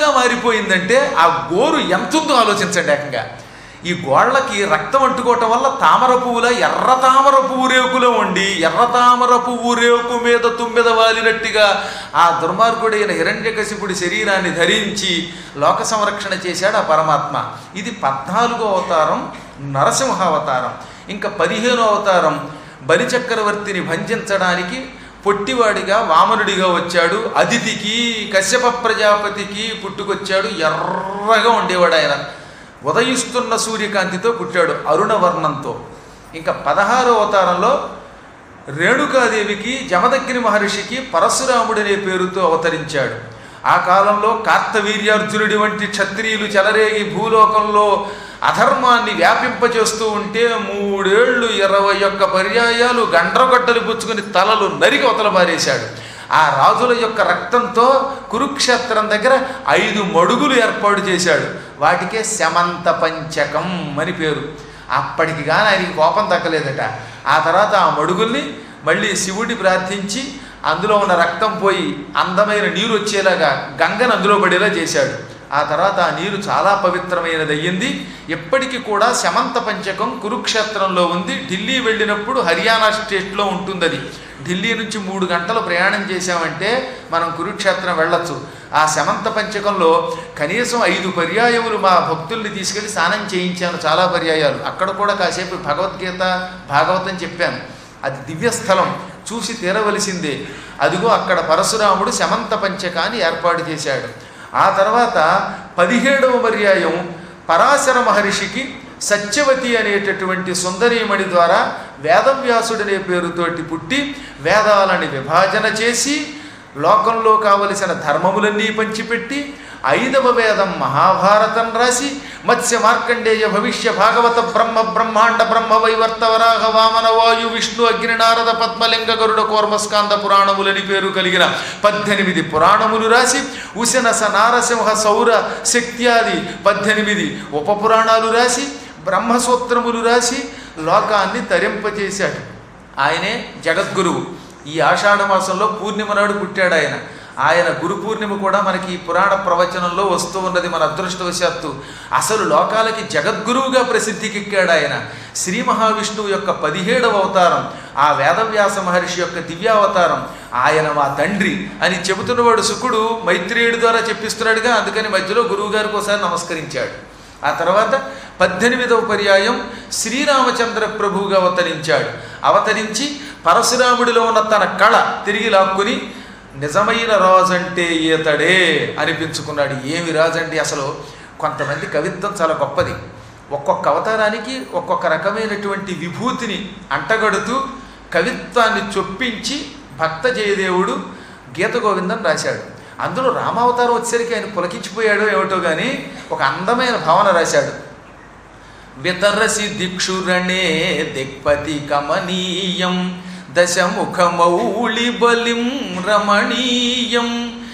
పచ్చగా మారిపోయిందంటే ఆ గోరు ఎంతుందో ఆలోచించండి ఏకంగా ఈ గోళ్ళకి రక్తం అంటుకోవటం వల్ల తామర పువ్వుల ఎర్ర తామర పువ్వు రేకులో ఉండి ఎర్ర తామర పువ్వు రేకు మీద తుమ్మెద వాలినట్టుగా ఆ దుర్మార్గుడైన హిరణ్యకశిపుడి శరీరాన్ని ధరించి లోక సంరక్షణ చేశాడు ఆ పరమాత్మ ఇది పద్నాలుగో అవతారం నరసింహ అవతారం ఇంకా పదిహేనో అవతారం బలిచక్రవర్తిని భంజించడానికి పొట్టివాడిగా వామనుడిగా వచ్చాడు అదితికి కశ్యప ప్రజాపతికి పుట్టుకొచ్చాడు ఎర్రగా ఉండేవాడు ఆయన ఉదయిస్తున్న సూర్యకాంతితో పుట్టాడు అరుణవర్ణంతో ఇంకా పదహారో అవతారంలో రేణుకాదేవికి జమదగ్ని మహర్షికి పరశురాముడనే పేరుతో అవతరించాడు ఆ కాలంలో కార్తవీర్యార్జునుడి వంటి క్షత్రియులు చెలరేగి భూలోకంలో అధర్మాన్ని వ్యాపింపచేస్తూ ఉంటే మూడేళ్లు ఇరవై ఒక్క పర్యాయాలు గండ్రగొడ్డలు పుచ్చుకుని తలలు నరికి అవతల పారేశాడు ఆ రాజుల యొక్క రక్తంతో కురుక్షేత్రం దగ్గర ఐదు మడుగులు ఏర్పాటు చేశాడు వాటికే శమంత పంచకం అని పేరు అప్పటికి కానీ ఆయనకి కోపం తగ్గలేదట ఆ తర్వాత ఆ మడుగుల్ని మళ్ళీ శివుడి ప్రార్థించి అందులో ఉన్న రక్తం పోయి అందమైన నీరు వచ్చేలాగా గంగను అందులో పడేలా చేశాడు ఆ తర్వాత ఆ నీరు చాలా పవిత్రమైనది అయ్యింది ఎప్పటికీ కూడా శమంత పంచకం కురుక్షేత్రంలో ఉంది ఢిల్లీ వెళ్ళినప్పుడు హర్యానా స్టేట్లో ఉంటుంది అది ఢిల్లీ నుంచి మూడు గంటలు ప్రయాణం చేశామంటే మనం కురుక్షేత్రం వెళ్ళొచ్చు ఆ శమంత పంచకంలో కనీసం ఐదు పర్యాయములు మా భక్తుల్ని తీసుకెళ్ళి స్నానం చేయించాను చాలా పర్యాయాలు అక్కడ కూడా కాసేపు భగవద్గీత భాగవతం చెప్పాను అది దివ్యస్థలం చూసి తీరవలసిందే అదిగో అక్కడ పరశురాముడు శమంత పంచకాన్ని ఏర్పాటు చేశాడు ఆ తర్వాత పదిహేడవ పర్యాయం పరాశర మహర్షికి సత్యవతి అనేటటువంటి సుందరీమణి ద్వారా వేదవ్యాసుడనే పేరుతోటి పుట్టి వేదాలని విభాజన చేసి లోకంలో కావలసిన ధర్మములన్నీ పంచిపెట్టి ఐదవ వేదం మహాభారతం రాసి మత్స్య మార్కండేయ భవిష్య భాగవత బ్రహ్మ బ్రహ్మాండ బ్రహ్మ వైవర్త వరాహ వామన వాయు విష్ణు అగ్ని నారద పద్మలింగ గరుడ కోర్మస్కాంద పురాణములని పేరు కలిగిన పద్దెనిమిది పురాణములు రాసి ఉశనస నారసింహ సౌర శక్త్యాది పద్దెనిమిది ఉపపురాణాలు రాసి బ్రహ్మసూత్రములు రాసి లోకాన్ని తరింపచేశాడు ఆయనే జగద్గురువు ఈ ఆషాఢ మాసంలో పూర్ణిమ నాడు పుట్టాడు ఆయన ఆయన గురు పూర్ణిమ కూడా మనకి ఈ పురాణ ప్రవచనంలో వస్తూ ఉన్నది మన అదృష్టవశాత్తు అసలు లోకాలకి జగద్గురువుగా ప్రసిద్ధికెక్కాడు ఆయన శ్రీ మహావిష్ణువు యొక్క పదిహేడవ అవతారం ఆ వేదవ్యాస మహర్షి యొక్క దివ్యావతారం ఆయన మా తండ్రి అని చెబుతున్నవాడు శుకుడు మైత్రేయుడి ద్వారా చెప్పిస్తున్నాడుగా అందుకని మధ్యలో గురువు గారికి ఒకసారి నమస్కరించాడు ఆ తర్వాత పద్దెనిమిదవ పర్యాయం శ్రీరామచంద్ర ప్రభువుగా అవతరించాడు అవతరించి పరశురాముడిలో ఉన్న తన కళ తిరిగి లాక్కుని నిజమైన రాజు అంటే ఈతడే అనిపించుకున్నాడు ఏమి రాజు అంటే అసలు కొంతమంది కవిత్వం చాలా గొప్పది ఒక్కొక్క అవతారానికి ఒక్కొక్క రకమైనటువంటి విభూతిని అంటగడుతూ కవిత్వాన్ని చొప్పించి భక్త జయదేవుడు గీత గోవిందం రాశాడు అందులో రామావతారం వచ్చేసరికి ఆయన పులకించిపోయాడో ఏమిటో కానీ ఒక అందమైన భావన రాశాడు వితరసి దిక్షురణే దిక్పతి కమనీయం దశముఖమౌళి బలిం రమణీయం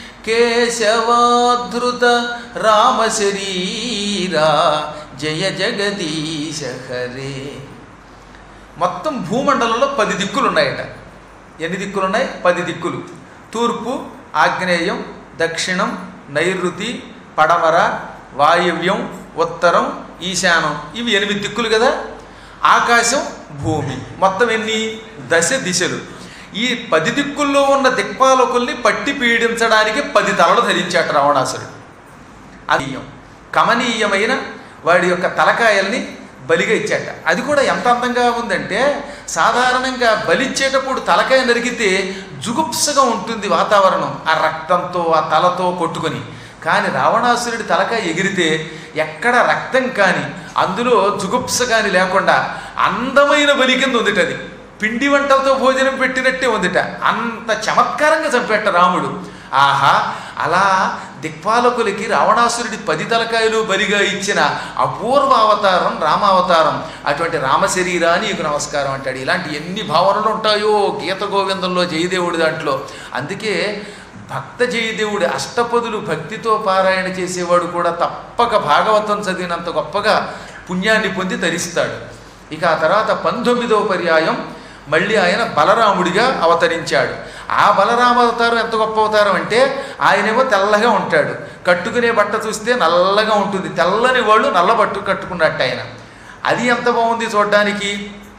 కేశవాధృత రామశరీరా జయ జగదీశ హరే మొత్తం భూమండలంలో పది దిక్కులు ఉన్నాయట ఎన్ని దిక్కులు ఉన్నాయి పది దిక్కులు తూర్పు ఆగ్నేయం దక్షిణం నైరుతి పడమర వాయవ్యం ఉత్తరం ఈశానం ఇవి ఎనిమిది దిక్కులు కదా ఆకాశం భూమి మొత్తం ఎన్ని దశ దిశలు ఈ పది దిక్కుల్లో ఉన్న దిక్పాలకుల్ని పట్టి పీడించడానికి పది తలలు ధరించాట రావణాసురుడు అదీయం కమనీయమైన వాడి యొక్క తలకాయల్ని బలిగా ఇచ్చాట అది కూడా ఎంత అందంగా ఉందంటే సాధారణంగా బలిచ్చేటప్పుడు తలకాయ నరికితే జుగుప్సగా ఉంటుంది వాతావరణం ఆ రక్తంతో ఆ తలతో కొట్టుకొని కానీ రావణాసురుడి తలకాయ ఎగిరితే ఎక్కడ రక్తం కానీ అందులో జుగుప్స కానీ లేకుండా అందమైన బలి కింద ఉందిట అది పిండి వంటలతో భోజనం పెట్టినట్టే ఉందిట అంత చమత్కారంగా చంపేట రాముడు ఆహా అలా దిక్పాలకులకి రావణాసురుడి పది తలకాయలు బలిగా ఇచ్చిన అపూర్వ అవతారం రామావతారం అటువంటి రామశరీరా నీకు నమస్కారం అంటాడు ఇలాంటి ఎన్ని భావనలు ఉంటాయో గీత గోవిందంలో జయదేవుడి దాంట్లో అందుకే భక్త జయదేవుడి అష్టపదులు భక్తితో పారాయణ చేసేవాడు కూడా తప్పక భాగవతం చదివినంత గొప్పగా పుణ్యాన్ని పొంది తరిస్తాడు ఇక ఆ తర్వాత పంతొమ్మిదవ పర్యాయం మళ్ళీ ఆయన బలరాముడిగా అవతరించాడు ఆ బలరామ అవతారం ఎంత గొప్ప అవతారం అంటే ఆయనేమో తెల్లగా ఉంటాడు కట్టుకునే బట్ట చూస్తే నల్లగా ఉంటుంది తెల్లని వాళ్ళు నల్ల బట్టు కట్టుకున్నట్టు ఆయన అది ఎంత బాగుంది చూడ్డానికి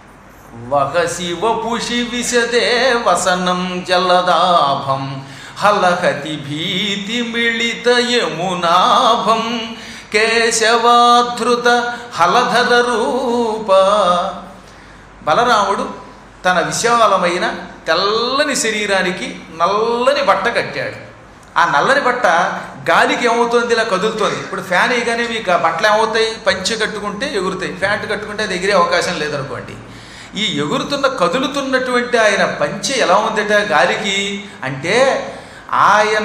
వహసి వపుషి విశదే వసనం జలదాభం హలహతి భీతి మిళిత యమునాభం కేశవాధృత హలధర రూప బలరాముడు తన విశాలమైన తెల్లని శరీరానికి నల్లని బట్ట కట్టాడు ఆ నల్లని బట్ట గాలికి ఏమవుతుంది ఇలా కదులుతోంది ఇప్పుడు ఫ్యాన్ వేయగానే మీకు ఆ బట్టలు ఏమవుతాయి పంచె కట్టుకుంటే ఎగురుతాయి ఫ్యాంట్ కట్టుకుంటే అది ఎగిరే అవకాశం లేదనుకోండి ఈ ఎగురుతున్న కదులుతున్నటువంటి ఆయన పంచె ఎలా ఉందట గాలికి అంటే ఆయన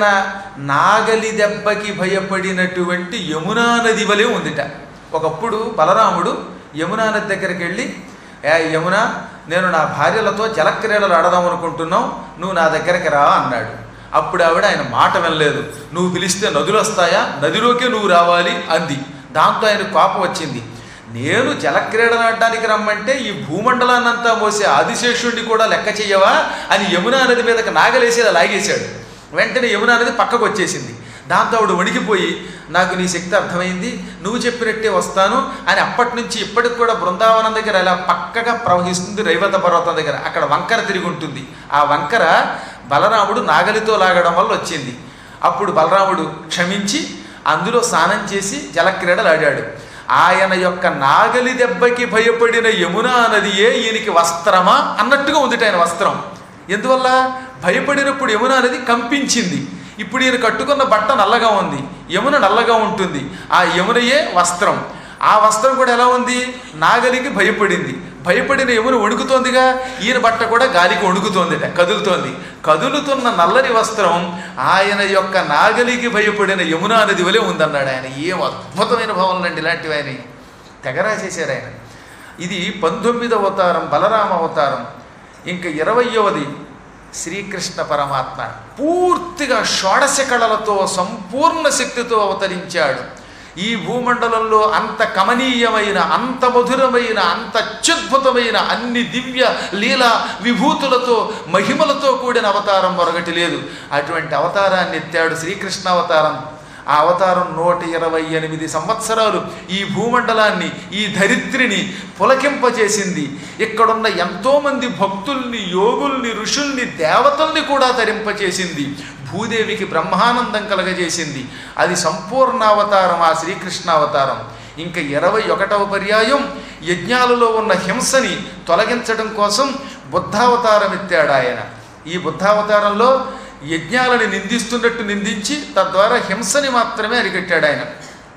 నాగలి దెబ్బకి భయపడినటువంటి యమునా నది వలె ఉందిట ఒకప్పుడు బలరాముడు యమునా నది దగ్గరికి వెళ్ళి ఏ యమున నేను నా భార్యలతో జలక్రీడలు ఆడదాం అనుకుంటున్నాం నువ్వు నా దగ్గరికి రా అన్నాడు అప్పుడు ఆవిడ ఆయన మాట వినలేదు నువ్వు పిలిస్తే నదులు వస్తాయా నదిలోకే నువ్వు రావాలి అంది దాంతో ఆయన కోపం వచ్చింది నేను జలక్రీడలు ఆడడానికి రమ్మంటే ఈ భూమండలాన్నంతా మోసే ఆదిశేషుడిని కూడా లెక్క చెయ్యవా అని యమునా నది మీదకి నాగలేసి ఇలా లాగేశాడు వెంటనే యమునా నది పక్కకు వచ్చేసింది దాంతో ఆవిడ వణికిపోయి నాకు నీ శక్తి అర్థమైంది నువ్వు చెప్పినట్టే వస్తాను అని అప్పటి నుంచి ఇప్పటికి కూడా బృందావనం దగ్గర ఇలా పక్కగా ప్రవహిస్తుంది రైవత పర్వతం దగ్గర అక్కడ వంకర తిరిగి ఉంటుంది ఆ వంకర బలరాముడు నాగలితో లాగడం వల్ల వచ్చింది అప్పుడు బలరాముడు క్షమించి అందులో స్నానం చేసి జలక్రీడలు ఆడాడు ఆయన యొక్క నాగలి దెబ్బకి భయపడిన యమునా నదియే ఈయనకి వస్త్రమా అన్నట్టుగా ఉంది ఆయన వస్త్రం ఎందువల్ల భయపడినప్పుడు యమునా నది కంపించింది ఇప్పుడు ఈయన కట్టుకున్న బట్ట నల్లగా ఉంది యమున నల్లగా ఉంటుంది ఆ యమునయే వస్త్రం ఆ వస్త్రం కూడా ఎలా ఉంది నాగలికి భయపడింది భయపడిన యమున వణుకుతోందిగా ఈయన బట్ట కూడా గాలికి వణుకుతోందిట కదులుతోంది కదులుతున్న నల్లని వస్త్రం ఆయన యొక్క నాగలికి భయపడిన యమునా నది వలె ఉందన్నాడు ఆయన ఏం అద్భుతమైన భావనలండి ఇలాంటివి ఆయన తెగరా చేశారు ఆయన ఇది పంతొమ్మిదవ అవతారం బలరామ అవతారం ఇంకా ఇరవయవది శ్రీకృష్ణ పరమాత్మ పూర్తిగా షోడశ కళలతో సంపూర్ణ శక్తితో అవతరించాడు ఈ భూమండలంలో అంత కమనీయమైన అంత మధురమైన అంత అత్యద్భుతమైన అన్ని దివ్య లీల విభూతులతో మహిమలతో కూడిన అవతారం మరొకటి లేదు అటువంటి అవతారాన్ని ఎత్తాడు శ్రీకృష్ణ అవతారం ఆ అవతారం నూట ఇరవై ఎనిమిది సంవత్సరాలు ఈ భూమండలాన్ని ఈ ధరిత్రిని పులకింపజేసింది ఇక్కడున్న ఎంతోమంది భక్తుల్ని యోగుల్ని ఋషుల్ని దేవతల్ని కూడా తరింపచేసింది భూదేవికి బ్రహ్మానందం కలగజేసింది అది సంపూర్ణ అవతారం ఆ శ్రీకృష్ణ అవతారం ఇంకా ఇరవై ఒకటవ పర్యాయం యజ్ఞాలలో ఉన్న హింసని తొలగించడం కోసం బుద్ధావతారం ఎత్తాడు ఆయన ఈ బుద్ధావతారంలో యజ్ఞాలని నిందిస్తున్నట్టు నిందించి తద్వారా హింసని మాత్రమే అరికట్టాడు ఆయన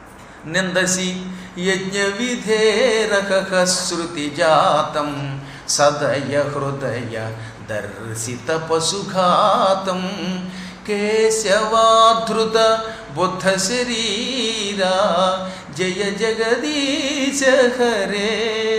నిందసి యజ్ఞ విధేరక శృతి జాతం సదయ హృదయ దర్శిత పశుఘాతం కేశవాధృత బుద్ధ శరీరా జయ జగదీశ హరే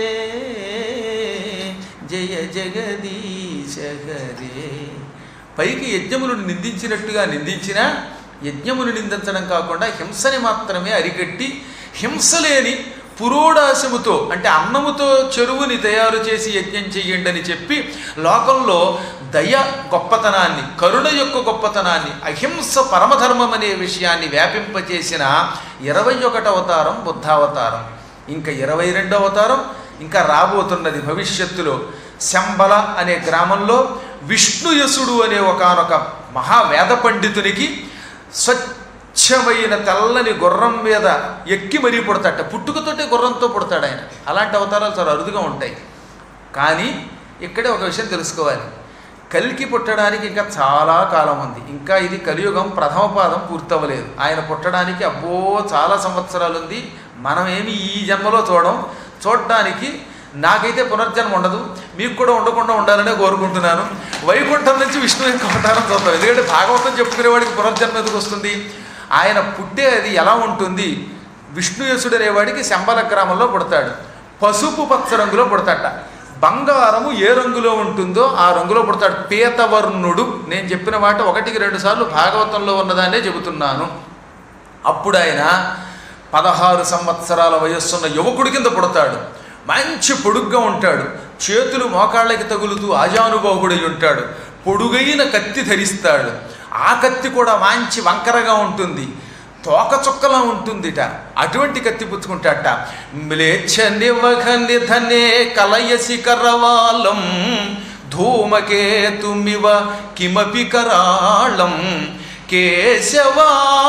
జయ జగదీశ హరే పైకి యజ్ఞములను నిందించినట్టుగా నిందించినా యజ్ఞమును నిందించడం కాకుండా హింసని మాత్రమే అరికట్టి హింస లేని పురోడాశముతో అంటే అన్నముతో చెరువుని తయారు చేసి యజ్ఞం చెయ్యండి అని చెప్పి లోకంలో దయ గొప్పతనాన్ని కరుణ యొక్క గొప్పతనాన్ని అహింస పరమధర్మం అనే విషయాన్ని వ్యాపింపచేసిన ఇరవై ఒకటి అవతారం బుద్ధావతారం ఇంకా ఇరవై రెండో అవతారం ఇంకా రాబోతున్నది భవిష్యత్తులో శంబల అనే గ్రామంలో విష్ణుయసుడు అనే ఒకనొక మహావేద పండితునికి స్వచ్ఛమైన తెల్లని గుర్రం మీద ఎక్కి మరీ పుడతాట పుట్టుకతోటే గుర్రంతో పుడతాడు ఆయన అలాంటి అవతారాలు చాలా అరుదుగా ఉంటాయి కానీ ఇక్కడే ఒక విషయం తెలుసుకోవాలి కలికి పుట్టడానికి ఇంకా చాలా కాలం ఉంది ఇంకా ఇది కలియుగం ప్రథమ పాదం పూర్తవ్వలేదు ఆయన పుట్టడానికి అబ్బో చాలా సంవత్సరాలు ఉంది మనమేమి ఈ జన్మలో చూడం చూడడానికి నాకైతే పునర్జన్మ ఉండదు మీకు కూడా ఉండకుండా ఉండాలనే కోరుకుంటున్నాను వైకుంఠం నుంచి విష్ణు యొక్క అవతారం చూద్దాం ఎందుకంటే భాగవతం చెప్పుకునేవాడికి పునర్జన్మ ఎందుకు వస్తుంది ఆయన పుట్టేది ఎలా ఉంటుంది విష్ణుయసుడు అనేవాడికి శంబల గ్రామంలో పుడతాడు పసుపు పచ్చ రంగులో పుడతాట బంగారము ఏ రంగులో ఉంటుందో ఆ రంగులో పుడతాడు పీతవర్ణుడు నేను చెప్పిన మాట ఒకటికి రెండు సార్లు భాగవతంలో ఉన్నదాన్నే చెబుతున్నాను అప్పుడు ఆయన పదహారు సంవత్సరాల వయస్సున్న యువకుడి కింద పుడతాడు మంచి పొడుగ్గా ఉంటాడు చేతులు మోకాళ్ళకి తగులుతూ ఆజానుబాహుడై ఉంటాడు పొడుగైన కత్తి ధరిస్తాడు ఆ కత్తి కూడా మంచి వంకరగా ఉంటుంది తోక చుక్కలా ఉంటుందిట అటువంటి కత్తి పుచ్చుకుంటాట మ్లేచ్ఛ నివఘ నిధనే కలయసి కరవాలం ధూమకేతుమివ కిమపి కరాళం కేశవా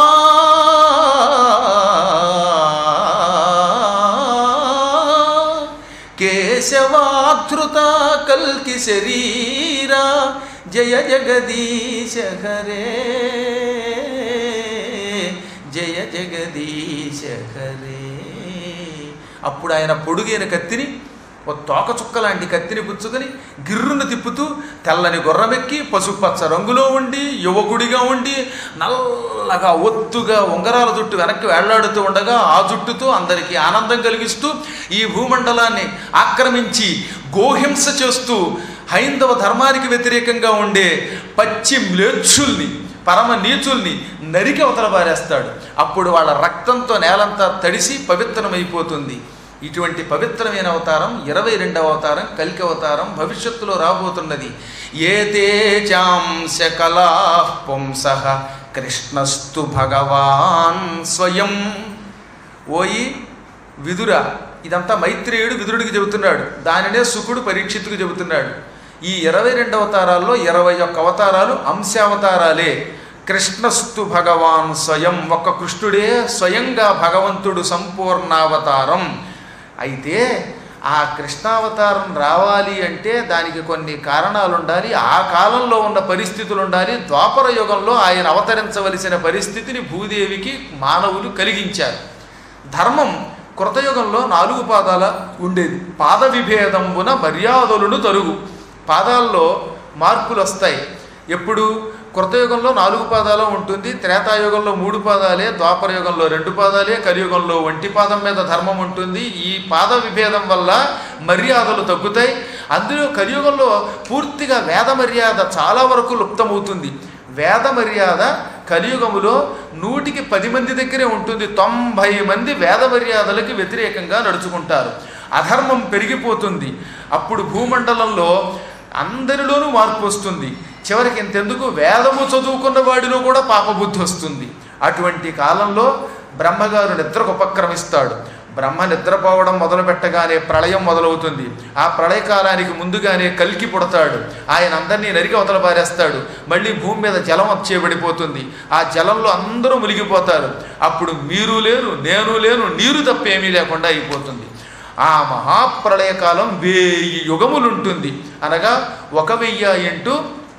కేశవాధృత కల్కి శరీరా జయ జగదీశ హరే జయ జగదీశ హరే అప్పుడు ఆయన పొడుగైన కత్తిని ఒక తోక చుక్క లాంటి కత్తిని పుచ్చుకొని గిర్రును తిప్పుతూ తెల్లని గుర్రమెక్కి పసుపచ్చ రంగులో ఉండి యువకుడిగా ఉండి నల్లగా ఒత్తుగా ఉంగరాల జుట్టు వెనక్కి వేళ్లాడుతూ ఉండగా ఆ జుట్టుతో అందరికీ ఆనందం కలిగిస్తూ ఈ భూమండలాన్ని ఆక్రమించి గోహింస చేస్తూ హైందవ ధర్మానికి వ్యతిరేకంగా ఉండే పచ్చి మ్లేచ్చుల్ని పరమ నీచుల్ని నరికి అవతల పారేస్తాడు అప్పుడు వాళ్ళ రక్తంతో నేలంతా తడిసి పవిత్రమైపోతుంది ఇటువంటి పవిత్రమైన అవతారం ఇరవై రెండవ అవతారం కలికి అవతారం భవిష్యత్తులో రాబోతున్నది ఏ తేజాంశ కళా పుంస కృష్ణస్తు భగవాన్ స్వయం ఓయి విదుర ఇదంతా మైత్రేయుడు విదురుడికి చెబుతున్నాడు దానినే సుకుడు పరీక్షిత్తుకు చెబుతున్నాడు ఈ ఇరవై రెండు అవతారాల్లో ఇరవై ఒక్క అవతారాలు అంశావతారాలే కృష్ణస్తు భగవాన్ స్వయం ఒక్క కృష్ణుడే స్వయంగా భగవంతుడు సంపూర్ణావతారం అయితే ఆ కృష్ణావతారం రావాలి అంటే దానికి కొన్ని కారణాలు ఉండాలి ఆ కాలంలో ఉన్న పరిస్థితులు ఉండాలి ద్వాపర యుగంలో ఆయన అవతరించవలసిన పరిస్థితిని భూదేవికి మానవులు కలిగించారు ధర్మం కృతయుగంలో నాలుగు పాదాల ఉండేది పాద విభేదంబున మర్యాదలను తరుగు పాదాల్లో మార్పులు వస్తాయి ఎప్పుడు కృతయుగంలో నాలుగు పాదాలు ఉంటుంది త్రేతాయుగంలో మూడు పాదాలే ద్వాపర యుగంలో రెండు పాదాలే కలియుగంలో ఒంటి పాదం మీద ధర్మం ఉంటుంది ఈ పాద విభేదం వల్ల మర్యాదలు తగ్గుతాయి అందులో కలియుగంలో పూర్తిగా వేద మర్యాద చాలా వరకు లుప్తమవుతుంది వేద మర్యాద కలియుగములో నూటికి పది మంది దగ్గరే ఉంటుంది తొంభై మంది వేద మర్యాదలకి వ్యతిరేకంగా నడుచుకుంటారు అధర్మం పెరిగిపోతుంది అప్పుడు భూమండలంలో అందరిలోనూ మార్పు వస్తుంది చివరికి ఇంతెందుకు వేదము చదువుకున్న వాడిలో కూడా పాపబుద్ధి వస్తుంది అటువంటి కాలంలో బ్రహ్మగారు నిద్రకు ఉపక్రమిస్తాడు బ్రహ్మ నిద్రపోవడం మొదలు పెట్టగానే ప్రళయం మొదలవుతుంది ఆ ప్రళయకాలానికి ముందుగానే కల్కి పుడతాడు ఆయన అందరినీ నరికి అవతల పారేస్తాడు మళ్ళీ భూమి మీద జలం వచ్చేబడిపోతుంది ఆ జలంలో అందరూ మునిగిపోతారు అప్పుడు మీరు లేరు నేను లేను నీరు తప్పేమీ లేకుండా అయిపోతుంది ఆ మహాప్రళయకాలం వెయ్యి యుగములుంటుంది అనగా ఒక వెయ్యి ఇంటూ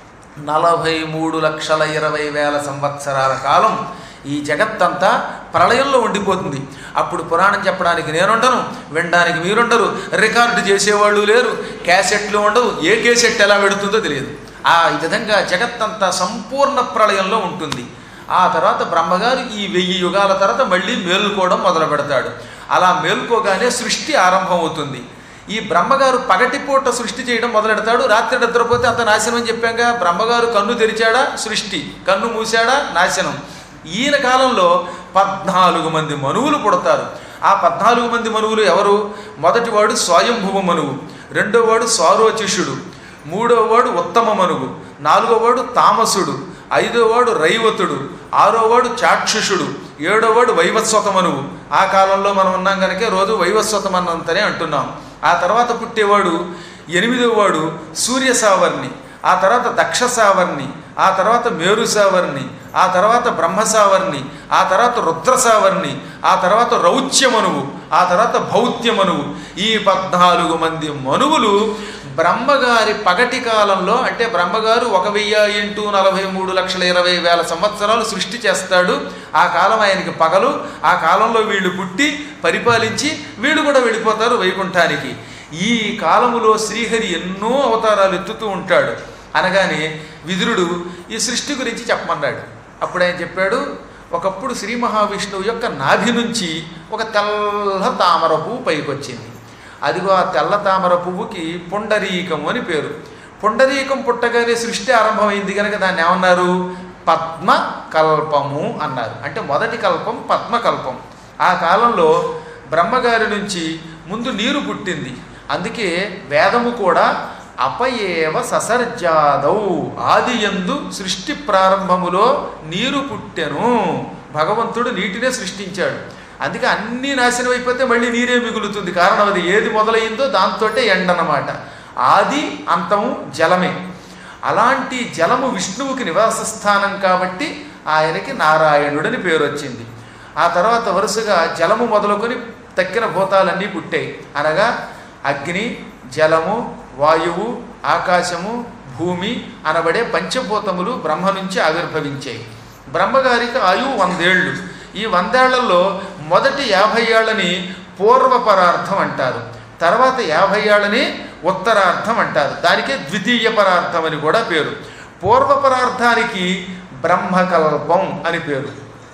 నలభై మూడు లక్షల ఇరవై వేల సంవత్సరాల కాలం ఈ జగత్తంతా ప్రళయంలో ఉండిపోతుంది అప్పుడు పురాణం చెప్పడానికి నేనుండను వినడానికి మీరుండరు రికార్డు చేసేవాళ్ళు లేరు క్యాసెట్లు ఉండవు ఏ క్యాసెట్ ఎలా పెడుతుందో తెలియదు ఆ విధంగా జగత్తంతా సంపూర్ణ ప్రళయంలో ఉంటుంది ఆ తర్వాత బ్రహ్మగారు ఈ వెయ్యి యుగాల తర్వాత మళ్ళీ మేలుకోవడం మొదలు పెడతాడు అలా మేల్కోగానే సృష్టి ఆరంభం అవుతుంది ఈ బ్రహ్మగారు పగటిపూట సృష్టి చేయడం మొదలెడతాడు రాత్రి నిద్రపోతే అంత నాశనం అని చెప్పాక బ్రహ్మగారు కన్ను తెరిచాడా సృష్టి కన్ను మూసాడా నాశనం ఈయన కాలంలో పద్నాలుగు మంది మనువులు పుడతారు ఆ పద్నాలుగు మంది మనువులు ఎవరు మొదటివాడు స్వయంభువ మనువు రెండోవాడు సారోచిషుడు మూడోవాడు ఉత్తమ మనువు నాలుగోవాడు తామసుడు ఐదోవాడు రైవతుడు ఆరోవాడు చాక్షుషుడు ఏడోవాడు వైవస్వతమనువు ఆ కాలంలో మనం ఉన్నాం కనుక రోజు వైవస్వతమన్నంతనే అంటున్నాం ఆ తర్వాత పుట్టేవాడు ఎనిమిదోవాడు సూర్య సావర్ణి ఆ తర్వాత దక్ష సావర్ణి ఆ తర్వాత మేరు సావర్ణి ఆ తర్వాత బ్రహ్మ సావర్ణి ఆ తర్వాత రుద్ర సావర్ణి ఆ తర్వాత రౌచ్యమనువు ఆ తర్వాత భౌత్యమనువు ఈ పద్నాలుగు మంది మనువులు బ్రహ్మగారి పగటి కాలంలో అంటే బ్రహ్మగారు ఒక వెయ్యి ఇంటూ నలభై మూడు లక్షల ఇరవై వేల సంవత్సరాలు సృష్టి చేస్తాడు ఆ కాలం ఆయనకి పగలు ఆ కాలంలో వీళ్ళు పుట్టి పరిపాలించి వీళ్ళు కూడా వెళ్ళిపోతారు వైకుంఠానికి ఈ కాలములో శ్రీహరి ఎన్నో అవతారాలు ఎత్తుతూ ఉంటాడు అనగానే విదురుడు ఈ సృష్టి గురించి చెప్పమన్నాడు అప్పుడు ఆయన చెప్పాడు ఒకప్పుడు శ్రీ మహావిష్ణువు యొక్క నాభి నుంచి ఒక తెల్ల తామర పువ్వు పైకొచ్చింది అదిగో ఆ తెల్ల తామర పువ్వుకి పుండరీకము అని పేరు పుండరీకం పుట్టగానే సృష్టి ఆరంభమైంది కనుక దాన్ని ఏమన్నారు పద్మ కల్పము అన్నారు అంటే మొదటి కల్పం పద్మకల్పం ఆ కాలంలో బ్రహ్మగారి నుంచి ముందు నీరు పుట్టింది అందుకే వేదము కూడా అపయేవ ససర్జాదౌ ఆది యందు సృష్టి ప్రారంభములో నీరు పుట్టెను భగవంతుడు నీటినే సృష్టించాడు అందుకే అన్నీ నాశనం అయిపోతే మళ్ళీ నీరే మిగులుతుంది కారణం అది ఏది మొదలైందో దాంతోటే ఎండనమాట ఆది అంతము జలమే అలాంటి జలము విష్ణువుకి నివాస స్థానం కాబట్టి ఆయనకి నారాయణుడని పేరు వచ్చింది ఆ తర్వాత వరుసగా జలము మొదలుకొని తక్కిన భూతాలన్నీ పుట్టాయి అనగా అగ్ని జలము వాయువు ఆకాశము భూమి అనబడే పంచభూతములు బ్రహ్మ నుంచి ఆవిర్భవించాయి బ్రహ్మగారికి ఆయువు వందేళ్ళు ఈ వందేళ్లలో మొదటి యాభై ఏళ్ళని పూర్వపరార్థం అంటారు తర్వాత యాభై ఏళ్ళని ఉత్తరార్థం అంటారు దానికే ద్వితీయ పరార్థం అని కూడా పేరు పూర్వపరార్థానికి బ్రహ్మకల్పం అని పేరు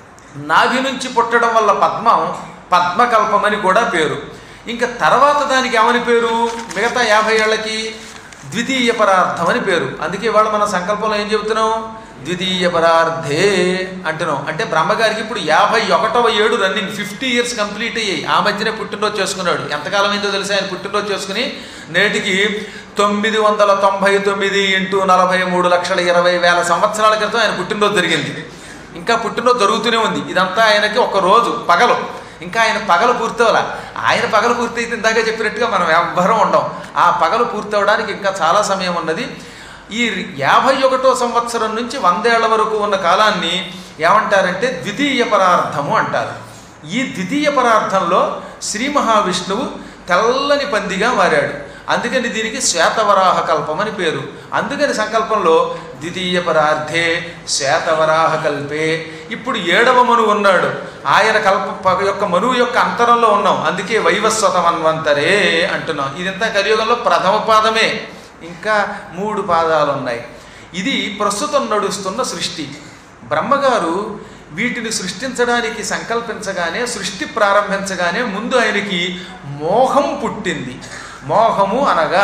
నాభి నుంచి పుట్టడం వల్ల పద్మం పద్మకల్పం అని కూడా పేరు ఇంకా తర్వాత దానికి ఏమని పేరు మిగతా యాభై ఏళ్ళకి ద్వితీయ పరార్థం అని పేరు అందుకే ఇవాళ మన సంకల్పంలో ఏం చెబుతున్నాం ద్వితీయ పరార్థే అంటున్నాం అంటే బ్రహ్మగారికి ఇప్పుడు యాభై ఒకటవ ఏడు రన్నింగ్ ఫిఫ్టీ ఇయర్స్ కంప్లీట్ అయ్యాయి ఆ మధ్యనే పుట్టినరోజు చేసుకున్నాడు ఎంతకాలం అయిందో తెలిసి ఆయన పుట్టినరోజు చేసుకుని నేటికి తొమ్మిది వందల తొంభై తొమ్మిది ఇంటూ నలభై మూడు లక్షల ఇరవై వేల సంవత్సరాల క్రితం ఆయన పుట్టినరోజు జరిగింది ఇంకా పుట్టినరోజు జరుగుతూనే ఉంది ఇదంతా ఆయనకి ఒక రోజు పగలు ఇంకా ఆయన పగలు పూర్తవలా ఆయన పగలు పూర్తయితే ఇందాక చెప్పినట్టుగా మనం ఎవ్వరం ఉండం ఆ పగలు పూర్తవడానికి ఇంకా చాలా సమయం ఉన్నది ఈ యాభై ఒకటో సంవత్సరం నుంచి వందేళ్ల వరకు ఉన్న కాలాన్ని ఏమంటారంటే ద్వితీయ పరార్థము అంటారు ఈ ద్వితీయ పరార్థంలో శ్రీ మహావిష్ణువు తెల్లని పందిగా మారాడు అందుకని దీనికి శ్వేతవరాహ కల్పం అని పేరు అందుకని సంకల్పంలో ద్వితీయ పరార్థే శ్వేతవరాహ కల్పే ఇప్పుడు ఏడవ మనువు ఉన్నాడు ఆయన కల్ప యొక్క మనువు యొక్క అంతరంలో ఉన్నాం అందుకే వైవస్వతమన్వంతరే అంటున్నాం ఇదంతా కలియుగంలో ప్రథమ పాదమే ఇంకా మూడు పాదాలు ఉన్నాయి ఇది ప్రస్తుతం నడుస్తున్న సృష్టి బ్రహ్మగారు వీటిని సృష్టించడానికి సంకల్పించగానే సృష్టి ప్రారంభించగానే ముందు ఆయనకి మోహం పుట్టింది మోహము అనగా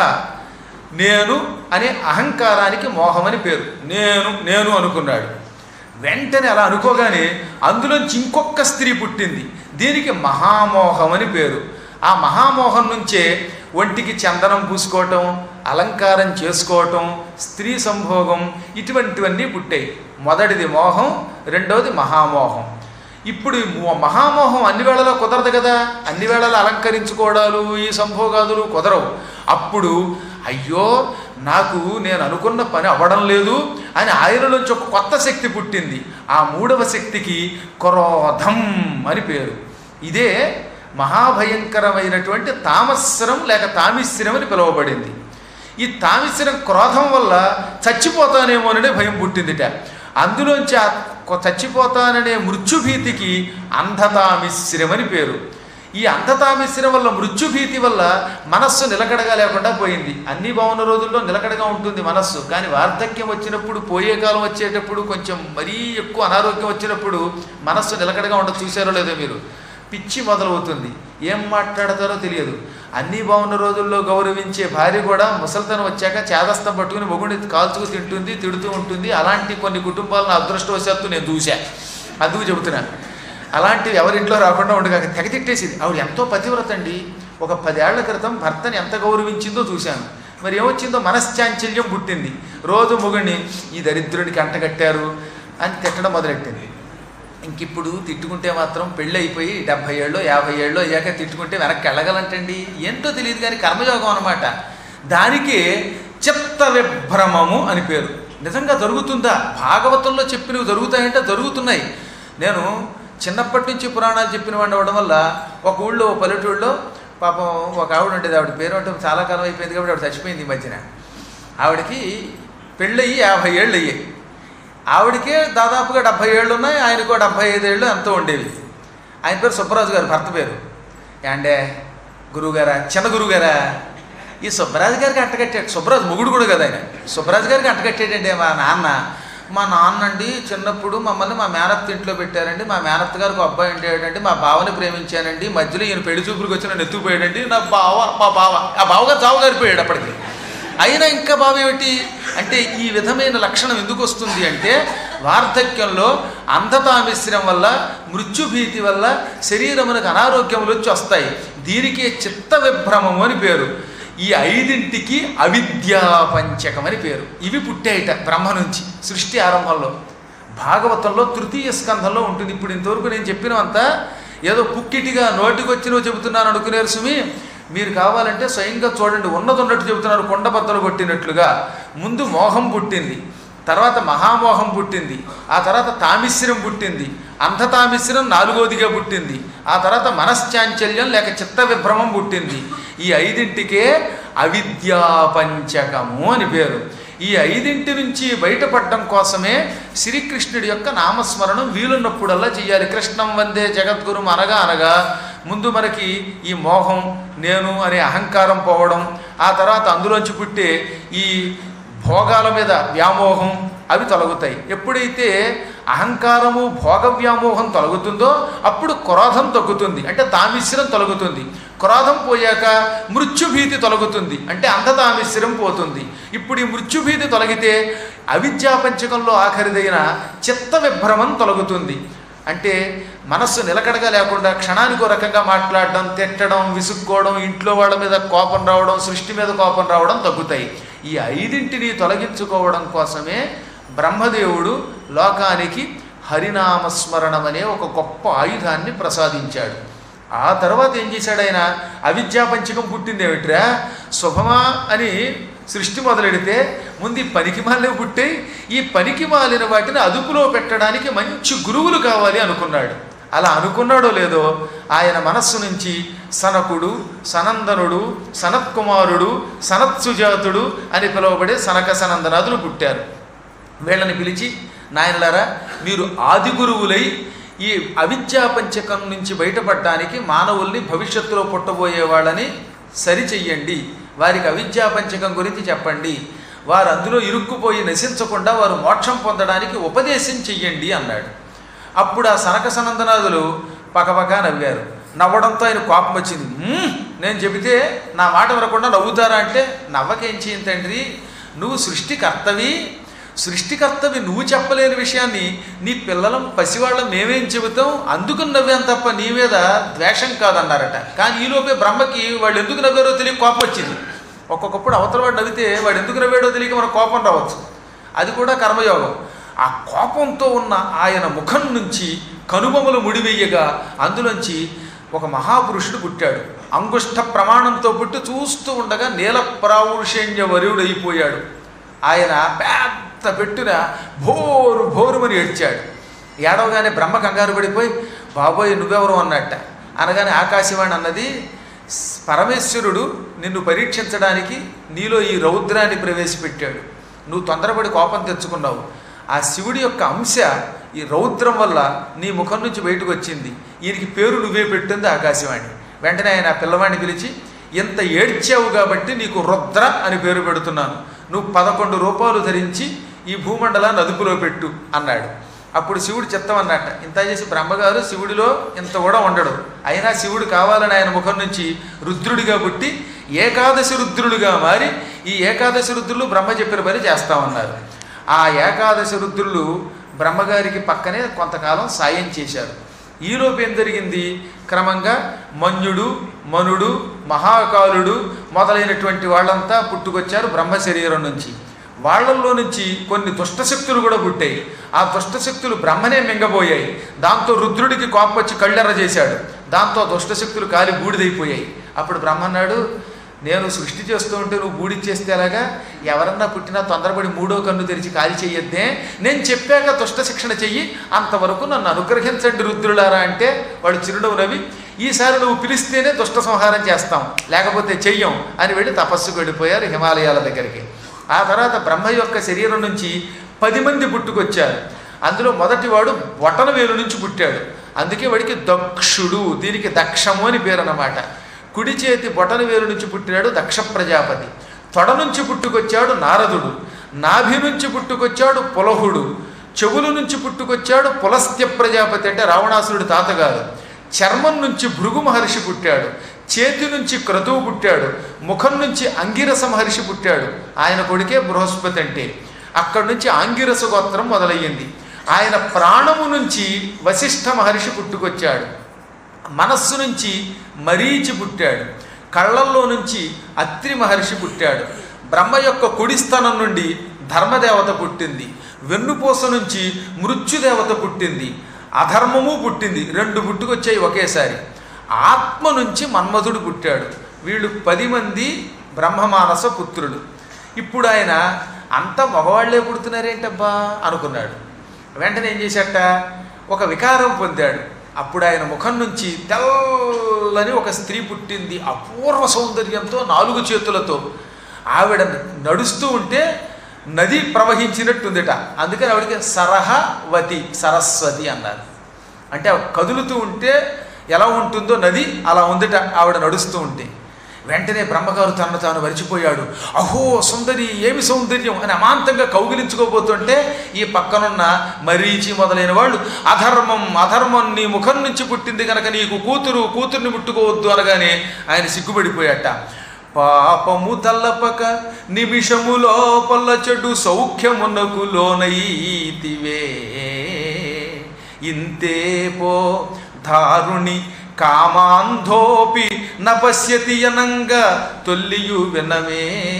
నేను అనే అహంకారానికి మోహమని పేరు నేను నేను అనుకున్నాడు వెంటనే అలా అనుకోగానే అందులోంచి ఇంకొక స్త్రీ పుట్టింది దీనికి మహామోహం అని పేరు ఆ మహామోహం నుంచే ఒంటికి చందనం పూసుకోవటం అలంకారం చేసుకోవటం స్త్రీ సంభోగం ఇటువంటివన్నీ పుట్టాయి మొదటిది మోహం రెండవది మహామోహం ఇప్పుడు ఈ మో- మహామోహం అన్ని వేళలో కుదరదు కదా అన్ని వేళలో అలంకరించుకోవడాలు ఈ సంభోగాదులు కుదరవు అప్పుడు అయ్యో నాకు నేను అనుకున్న పని అవ్వడం లేదు అని ఆయనలోంచి ఒక కొత్త శక్తి పుట్టింది ఆ మూడవ శక్తికి క్రోధం అని పేరు ఇదే మహాభయంకరమైనటువంటి తామస్రం లేక తామిశ్రం అని పిలువబడింది ఈ తామిశ్రం క్రోధం వల్ల చచ్చిపోతానేమోననే భయం పుట్టిందిట అందులోంచి ఆ కొ- చచ్చిపోతాననే మృత్యుభీతికి అంధతామిశ్రం అని పేరు ఈ అంధతామిశ్రం వల్ల మృత్యుభీతి వల్ల మనస్సు నిలకడగా లేకుండా పోయింది అన్ని బాగున్న రోజుల్లో నిలకడగా ఉంటుంది మనస్సు కానీ వార్ధక్యం వచ్చినప్పుడు పోయే కాలం వచ్చేటప్పుడు కొంచెం మరీ ఎక్కువ అనారోగ్యం వచ్చినప్పుడు మనస్సు నిలకడగా ఉండదు చూసారో లేదో మీరు పిచ్చి మొదలవుతుంది ఏం మాట్లాడతారో తెలియదు అన్నీ బాగున్న రోజుల్లో గౌరవించే భార్య కూడా ముసలితనం వచ్చాక చేదస్తం పట్టుకుని మొగుడిని కాల్చుకు తింటుంది తిడుతూ ఉంటుంది అలాంటి కొన్ని కుటుంబాలను అదృష్టవశాత్తు నేను చూశా అందుకు చెబుతున్నా అలాంటివి ఎవరింట్లో రాకుండా ఉండగా తెగ తిట్టేసింది ఆవిడ ఎంతో పతివ్రత అండి ఒక పదేళ్ల క్రితం భర్తని ఎంత గౌరవించిందో చూశాను మరి ఏమొచ్చిందో మనశ్చాంచల్యం పుట్టింది రోజు మొగుడిని ఈ దరిద్రుడికి అంటగట్టారు అని తిట్టడం మొదలెట్టింది ఇంక ఇప్పుడు తిట్టుకుంటే మాత్రం పెళ్ళి అయిపోయి డెబ్భై ఏళ్ళు యాభై ఏళ్ళు అయ్యాక తిట్టుకుంటే వెనక్కి వెళ్ళగలంటండి ఏంటో తెలియదు కానీ కర్మయోగం అనమాట దానికి చిత్త విభ్రమము అని పేరు నిజంగా జరుగుతుందా భాగవతంలో చెప్పినవి జరుగుతాయంటే జరుగుతున్నాయి నేను చిన్నప్పటి నుంచి పురాణాలు చెప్పిన వాడిని అవ్వడం వల్ల ఒక ఊళ్ళో ఓ పల్లెటూళ్ళలో పాపం ఒక ఆవిడ ఉండేది ఆవిడ పేరు అంటే చాలా కాలం అయిపోయింది కాబట్టి ఆవిడ చచ్చిపోయింది ఈ మధ్యన ఆవిడకి పెళ్ళయి యాభై ఏళ్ళు అయ్యాయి ఆవిడకే దాదాపుగా డెబ్భై ఏళ్ళు ఉన్నాయి ఆయనకో డెబ్భై ఐదు ఏళ్ళు ఎంతో ఉండేవి ఆయన పేరు సుబ్బరాజు గారు భర్త పేరు ఏండే గురువుగారా చిన్న గురువుగారా ఈ సుబ్బరాజు గారికి అంటకట్టాడు సుబ్బరాజు మొగుడు కూడా కదా ఆయన సుబ్బరాజు గారికి అంటకట్టాడండి మా నాన్న మా నాన్న అండి చిన్నప్పుడు మమ్మల్ని మా మేనత్త ఇంట్లో పెట్టారండి మా మేనత్త గారికి ఒక అబ్బాయి ఉండేటండి మా బావని ప్రేమించానండి మధ్యలో ఈయన పెళ్లి చూపులకు వచ్చి నన్ను ఎత్తుకుపోయాడండి నా బావ మా బావ ఆ బావగారు చావు గారిపోయాడు అప్పటికి అయినా ఇంకా బావేమిటి అంటే ఈ విధమైన లక్షణం ఎందుకు వస్తుంది అంటే వార్ధక్యంలో అంధతామిశ్రం వల్ల మృత్యుభీతి వల్ల శరీరమునకు అనారోగ్యములు వచ్చి వస్తాయి దీనికి చిత్త విభ్రమము అని పేరు ఈ ఐదింటికి అవిద్యా పంచకం అని పేరు ఇవి పుట్టాయిట బ్రహ్మ నుంచి సృష్టి ఆరంభంలో భాగవతంలో తృతీయ స్కంధంలో ఉంటుంది ఇప్పుడు ఇంతవరకు నేను చెప్పినవంతా ఏదో పుక్కిటిగా నోటికొచ్చినవి చెబుతున్నాను అనుకునేరు సుమి మీరు కావాలంటే స్వయంగా చూడండి ఉన్నది ఉన్నట్టు చెబుతున్నారు కొండబద్దలు కొట్టినట్లుగా ముందు మోహం పుట్టింది తర్వాత మహామోహం పుట్టింది ఆ తర్వాత తామిశ్రం పుట్టింది అంధతామిశ్రం నాలుగోదిగా పుట్టింది ఆ తర్వాత మనశ్చాంచల్యం లేక చిత్త విభ్రమం పుట్టింది ఈ ఐదింటికే అవిద్యాపంచకము అని పేరు ఈ ఐదింటి నుంచి బయటపడడం కోసమే శ్రీకృష్ణుడి యొక్క నామస్మరణం వీలున్నప్పుడల్లా చేయాలి కృష్ణం వందే జగద్గురుం అనగా అనగా ముందు మనకి ఈ మోహం నేను అనే అహంకారం పోవడం ఆ తర్వాత అందులోంచి పుట్టే ఈ భోగాల మీద వ్యామోహం అవి తొలగుతాయి ఎప్పుడైతే అహంకారము భోగ వ్యామోహం తొలగుతుందో అప్పుడు క్రోధం తగ్గుతుంది అంటే తామిశ్రం తొలగుతుంది క్రోధం పోయాక మృత్యుభీతి తొలగుతుంది అంటే అంధతామిశ్రం పోతుంది ఇప్పుడు ఈ మృత్యుభీతి తొలగితే అవిద్యాపంచకంలో ఆఖరిదైన చిత్త విభ్రమం తొలగుతుంది అంటే మనస్సు నిలకడగా లేకుండా క్షణానికి ఒక రకంగా మాట్లాడడం తిట్టడం విసుక్కోవడం ఇంట్లో వాళ్ళ మీద కోపం రావడం సృష్టి మీద కోపం రావడం తగ్గుతాయి ఈ ఐదింటిని తొలగించుకోవడం కోసమే బ్రహ్మదేవుడు లోకానికి హరినామస్మరణం అనే ఒక గొప్ప ఆయుధాన్ని ప్రసాదించాడు ఆ తర్వాత ఏం చేశాడు ఆయన అవిద్యాపంచకం పుట్టింది ఏమిట్రా శుభమా అని సృష్టి మొదలెడితే ముందు ఈ పనికి మాలినవి పుట్టే ఈ పనికి మాలిన వాటిని అదుపులో పెట్టడానికి మంచి గురువులు కావాలి అనుకున్నాడు అలా అనుకున్నాడో లేదో ఆయన మనస్సు నుంచి సనకుడు సనందనుడు సనత్కుమారుడు సనత్సుజాతుడు అని పిలువబడే సనక సనందనాదులు పుట్టారు వీళ్ళని పిలిచి నాయనలారా మీరు ఆది గురువులై ఈ అవిద్యాపంచకం నుంచి బయటపడడానికి మానవుల్ని భవిష్యత్తులో పుట్టబోయే వాళ్ళని సరి చెయ్యండి వారికి అవిద్యాపంచకం గురించి చెప్పండి వారు అందులో ఇరుక్కుపోయి నశించకుండా వారు మోక్షం పొందడానికి ఉపదేశం చెయ్యండి అన్నాడు అప్పుడు ఆ సనక సనందనాదులు పకపక నవ్వారు నవ్వడంతో ఆయన కోపం వచ్చింది "మ్మ్, నేను చెబితే నా మాట వినకుండా నవ్వుతారా అంటే నవ్వకేం చేయను తండ్రి నువ్వు సృష్టికర్తవి సృష్టికర్తవి నువ్వు చెప్పలేని విషయాన్ని నీ పిల్లలం పసివాళ్ళం మేమేం చెబుతాం అందుకు నవ్వాం తప్ప నీ మీద ద్వేషం కాదన్నారట కానీ ఈలోపే బ్రహ్మకి వాళ్ళు ఎందుకు నవ్వారో తెలియక కోపం వచ్చింది ఒక్కొక్కప్పుడు అవతల వాడు నవ్వితే వాడు ఎందుకు నవ్వాడో తెలియక మన కోపం రావచ్చు అది కూడా కర్మయోగం ఆ కోపంతో ఉన్న ఆయన ముఖం నుంచి కనుబొమలు ముడివెయ్యగా అందులోంచి ఒక మహాపురుషుడు పుట్టాడు అంగుష్ట ప్రమాణంతో పుట్టి చూస్తూ ఉండగా నీల ప్రావుషేణ్య వరుడైపోయాడు ఆయన పెద్ద పెట్టున భోరు భోరుమని ఏడ్చాడు ఏడవగానే బ్రహ్మ కంగారు పడిపోయి బాబోయ్ నువ్వెవరు అన్నట్ట అనగానే ఆకాశవాణి అన్నది పరమేశ్వరుడు నిన్ను పరీక్షించడానికి నీలో ఈ రౌద్రాన్ని ప్రవేశపెట్టాడు నువ్వు తొందరపడి కోపం తెచ్చుకున్నావు ఆ శివుడి యొక్క అంశ ఈ రౌద్రం వల్ల నీ ముఖం నుంచి బయటకు వచ్చింది ఈయనకి పేరు నువ్వే పెట్టింది ఆకాశవాణి వెంటనే ఆయన ఆ పిల్లవాడిని పిలిచి ఇంత ఏడ్చావు కాబట్టి నీకు రుద్ర అని పేరు పెడుతున్నాను నువ్వు పదకొండు రూపాయలు ధరించి ఈ భూమండలాన్ని అదుపులో పెట్టు అన్నాడు అప్పుడు శివుడు చిత్తం అన్నట్ట ఇంత చేసి బ్రహ్మగారు శివుడిలో ఇంత కూడా ఉండడు అయినా శివుడు కావాలని ఆయన ముఖం నుంచి రుద్రుడిగా పుట్టి ఏకాదశి రుద్రుడిగా మారి ఈ ఏకాదశి రుద్రులు బ్రహ్మ చెప్పిన పని చేస్తామన్నారు ఆ ఏకాదశి రుద్రులు బ్రహ్మగారికి పక్కనే కొంతకాలం సాయం చేశారు ఈలోపు ఏం జరిగింది క్రమంగా మన్యుడు మనుడు మహాకాలుడు మొదలైనటువంటి వాళ్ళంతా పుట్టుకొచ్చారు బ్రహ్మ శరీరం నుంచి వాళ్ళల్లో నుంచి కొన్ని దుష్టశక్తులు కూడా పుట్టాయి ఆ దుష్టశక్తులు బ్రహ్మనే మింగబోయాయి దాంతో రుద్రుడికి కోపం వచ్చి కళ్ళెర్ర చేశాడు దాంతో దుష్టశక్తులు కాలి బూడిదైపోయాయి అప్పుడు బ్రహ్మ అన్నాడు నేను సృష్టి చేస్తూ ఉంటే నువ్వు బూడిచ్చేస్తే ఎలాగా ఎవరన్నా పుట్టినా తొందరపడి మూడో కన్ను తెరిచి ఖాళీ చెయ్యొద్దే నేను చెప్పాక దుష్ట శిక్షణ చెయ్యి అంతవరకు నన్ను అనుగ్రహించండి రుద్రులారా అంటే వాడు చిరునవ్వు నవ్వి ఈసారి నువ్వు పిలిస్తేనే దుష్ట సంహారం చేస్తాం లేకపోతే చెయ్యం అని వెళ్ళి తపస్సుకు వెళ్ళిపోయారు హిమాలయాల దగ్గరికి ఆ తర్వాత బ్రహ్మ యొక్క శరీరం నుంచి పది మంది పుట్టుకొచ్చారు అందులో మొదటివాడు బొటన వేలు నుంచి పుట్టాడు అందుకే వాడికి దక్షుడు దీనికి దక్షము అని పేరు అన్నమాట కుడి చేతి బొటన వేలు నుంచి పుట్టినాడు దక్ష ప్రజాపతి తొడ నుంచి పుట్టుకొచ్చాడు నారదుడు నాభి నుంచి పుట్టుకొచ్చాడు పులహుడు చెవుల నుంచి పుట్టుకొచ్చాడు పులస్త్య ప్రజాపతి అంటే రావణాసురుడి తాతగారు చర్మం నుంచి భృగు మహర్షి పుట్టాడు చేతి నుంచి క్రతువు పుట్టాడు ముఖం నుంచి అంగిరస మహర్షి పుట్టాడు ఆయన కొడుకే బృహస్పతి అంటే అక్కడి నుంచి ఆంగిరస గోత్రం మొదలయ్యింది ఆయన ప్రాణము నుంచి వశిష్ఠ మహర్షి పుట్టుకొచ్చాడు మనస్సు నుంచి మరీచి పుట్టాడు కళ్ళల్లో నుంచి అత్రి మహర్షి పుట్టాడు బ్రహ్మ యొక్క కుడి స్థానం నుండి ధర్మదేవత పుట్టింది వెన్నుపూస నుంచి మృత్యుదేవత పుట్టింది అధర్మము పుట్టింది రెండు పుట్టుకొచ్చాయి ఒకేసారి ఆత్మ నుంచి మన్మధుడు పుట్టాడు వీళ్ళు పది మంది బ్రహ్మమానస పుత్రులు ఇప్పుడు ఆయన అంత మగవాళ్లే పుడుతున్నారేంటబ్బా అనుకున్నాడు వెంటనే ఏం చేశాట ఒక వికారం పొందాడు అప్పుడు ఆయన ముఖం నుంచి తెల్లని ఒక స్త్రీ పుట్టింది అపూర్వ సౌందర్యంతో నాలుగు చేతులతో ఆవిడ నడుస్తూ ఉంటే నది ప్రవహించినట్టుందిట అందుకని ఆవిడకి సరహవతి సరస్వతి అన్నారు అంటే ఆవిడ కదులుతూ ఉంటే ఎలా ఉంటుందో నది అలా ఉందిట ఆవిడ నడుస్తూ ఉంటే వెంటనే బ్రహ్మగారు తనను తాను మరిచిపోయాడు అహో సుందరి ఏమి సౌందర్యం అని అమాంతంగా కౌగిలించుకోబోతుంటే ఈ పక్కనున్న మరీచి మొదలైన వాళ్ళు అధర్మం అధర్మం నీ ముఖం నుంచి పుట్టింది కనుక నీకు కూతురు కూతుర్ని ముట్టుకోవద్దు అనగానే ఆయన సిగ్గుపడిపోయాట పాపము తల్లపక నిమిషము లోపల చెడు సౌఖ్యమునకు లోనైతివే ఇంతే పో దారుణి కామాంధోపి నపశ్యతి అనంగా తొల్లియు వినమే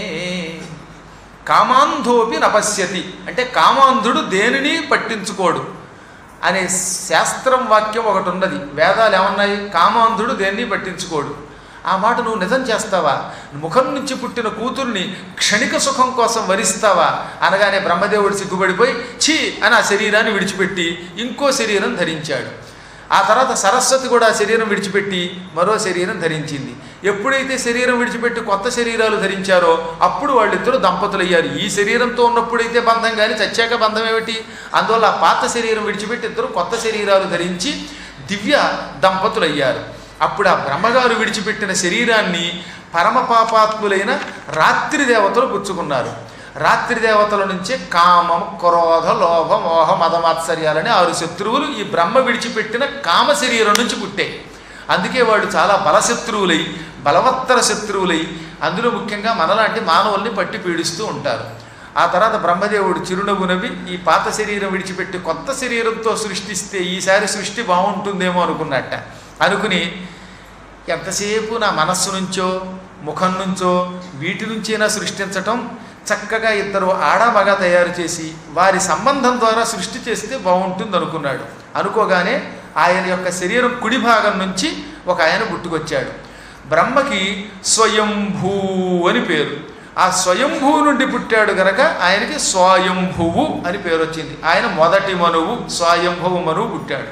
కామాంధోపి నపశ్యతి అంటే కామాంధుడు దేనిని పట్టించుకోడు అనే శాస్త్రం వాక్యం ఒకటి ఉన్నది వేదాలు ఏమన్నాయి కామాంధుడు దేన్ని పట్టించుకోడు ఆ మాట నువ్వు నిజం చేస్తావా ముఖం నుంచి పుట్టిన కూతుర్ని క్షణిక సుఖం కోసం వరిస్తావా అనగానే బ్రహ్మదేవుడు సిగ్గుపడిపోయి ఛీ అని ఆ శరీరాన్ని విడిచిపెట్టి ఇంకో శరీరం ధరించాడు ఆ తర్వాత సరస్వతి కూడా ఆ శరీరం విడిచిపెట్టి మరో శరీరం ధరించింది ఎప్పుడైతే శరీరం విడిచిపెట్టి కొత్త శరీరాలు ధరించారో అప్పుడు వాళ్ళిద్దరూ దంపతులు అయ్యారు ఈ శరీరంతో ఉన్నప్పుడైతే బంధం కానీ చచ్చాక బంధం ఏమిటి అందువల్ల ఆ పాత శరీరం విడిచిపెట్టి ఇద్దరు కొత్త శరీరాలు ధరించి దివ్య దంపతులు అయ్యారు అప్పుడు ఆ బ్రహ్మగారు విడిచిపెట్టిన శరీరాన్ని పరమ పాపాత్ములైన రాత్రి దేవతలు పుచ్చుకున్నారు రాత్రి దేవతల నుంచే కామం క్రోధ లోభ మోహ మదమాత్సర్యాలని ఆరు శత్రువులు ఈ బ్రహ్మ విడిచిపెట్టిన కామ శరీరం నుంచి పుట్టాయి అందుకే వాళ్ళు చాలా బలశత్రువులై బలవత్తర శత్రువులై అందులో ముఖ్యంగా మనలాంటి మానవుల్ని పట్టి పీడిస్తూ ఉంటారు ఆ తర్వాత బ్రహ్మదేవుడు చిరునవ్వు నవ్వి ఈ పాత శరీరం విడిచిపెట్టి కొత్త శరీరంతో సృష్టిస్తే ఈసారి సృష్టి బాగుంటుందేమో అనుకున్నట్ట అనుకుని ఎంతసేపు నా మనస్సు నుంచో ముఖం నుంచో వీటి నుంచైనా సృష్టించటం చక్కగా ఇద్దరు ఆడ మగ తయారు చేసి వారి సంబంధం ద్వారా సృష్టి చేస్తే బాగుంటుంది అనుకున్నాడు అనుకోగానే ఆయన యొక్క శరీరం కుడి భాగం నుంచి ఒక ఆయన పుట్టుకొచ్చాడు బ్రహ్మకి స్వయంభూ అని పేరు ఆ స్వయంభూ నుండి పుట్టాడు గనక ఆయనకి స్వయంభువు అని పేరు వచ్చింది ఆయన మొదటి మనువు స్వయంభువు మనువు పుట్టాడు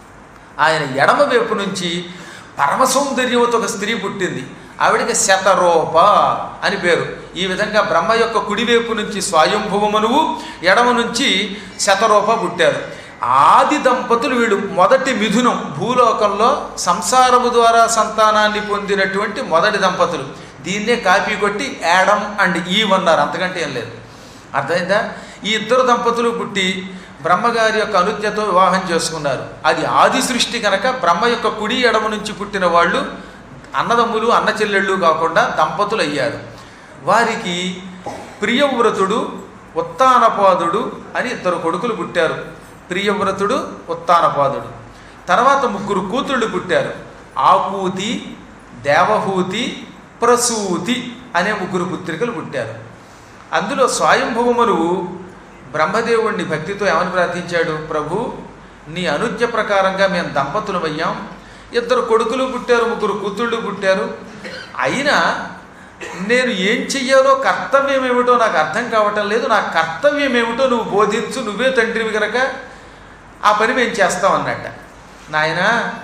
ఆయన ఎడమ వైపు నుంచి పరమ సౌందర్యవతి ఒక స్త్రీ పుట్టింది ఆవిడకి శతరూప అని పేరు ఈ విధంగా బ్రహ్మ యొక్క కుడివైపు నుంచి స్వయంభువమనువు ఎడమ నుంచి శతరూప పుట్టారు ఆది దంపతులు వీళ్ళు మొదటి మిథునం భూలోకంలో సంసారము ద్వారా సంతానాన్ని పొందినటువంటి మొదటి దంపతులు దీన్నే కాపీ కొట్టి యాడమ్ అండ్ ఈవ్ అన్నారు అంతకంటే ఏం లేదు అర్థమైందా ఈ ఇద్దరు దంపతులు పుట్టి బ్రహ్మగారి యొక్క అనుజ్ఞతో వివాహం చేసుకున్నారు అది ఆది సృష్టి కనుక బ్రహ్మ యొక్క కుడి ఎడమ నుంచి పుట్టిన వాళ్ళు అన్నదమ్ములు అన్న చెల్లెళ్ళు కాకుండా దంపతులు అయ్యారు వారికి ప్రియవ్రతుడు ఉత్తానపాదుడు అని ఇద్దరు కొడుకులు పుట్టారు ప్రియవ్రతుడు ఉత్తానపాదుడు తర్వాత ముగ్గురు కూతుళ్ళు పుట్టారు ఆకూతి దేవహూతి ప్రసూతి అనే ముగ్గురు పుత్రికలు పుట్టారు అందులో స్వయంభవమనువు బ్రహ్మదేవుణ్ణి భక్తితో ఏమని ప్రార్థించాడు ప్రభు నీ అనుజ్ఞ ప్రకారంగా మేము దంపతులమయ్యాం ఇద్దరు కొడుకులు పుట్టారు ముగ్గురు కూతుళ్ళు పుట్టారు అయినా నేను ఏం చెయ్యాలో కర్తవ్యం ఏమిటో నాకు అర్థం కావటం లేదు నా కర్తవ్యం ఏమిటో నువ్వు బోధించు నువ్వే తండ్రివి కనుక ఆ పని మేము చేస్తాం అన్నట్ట నాయన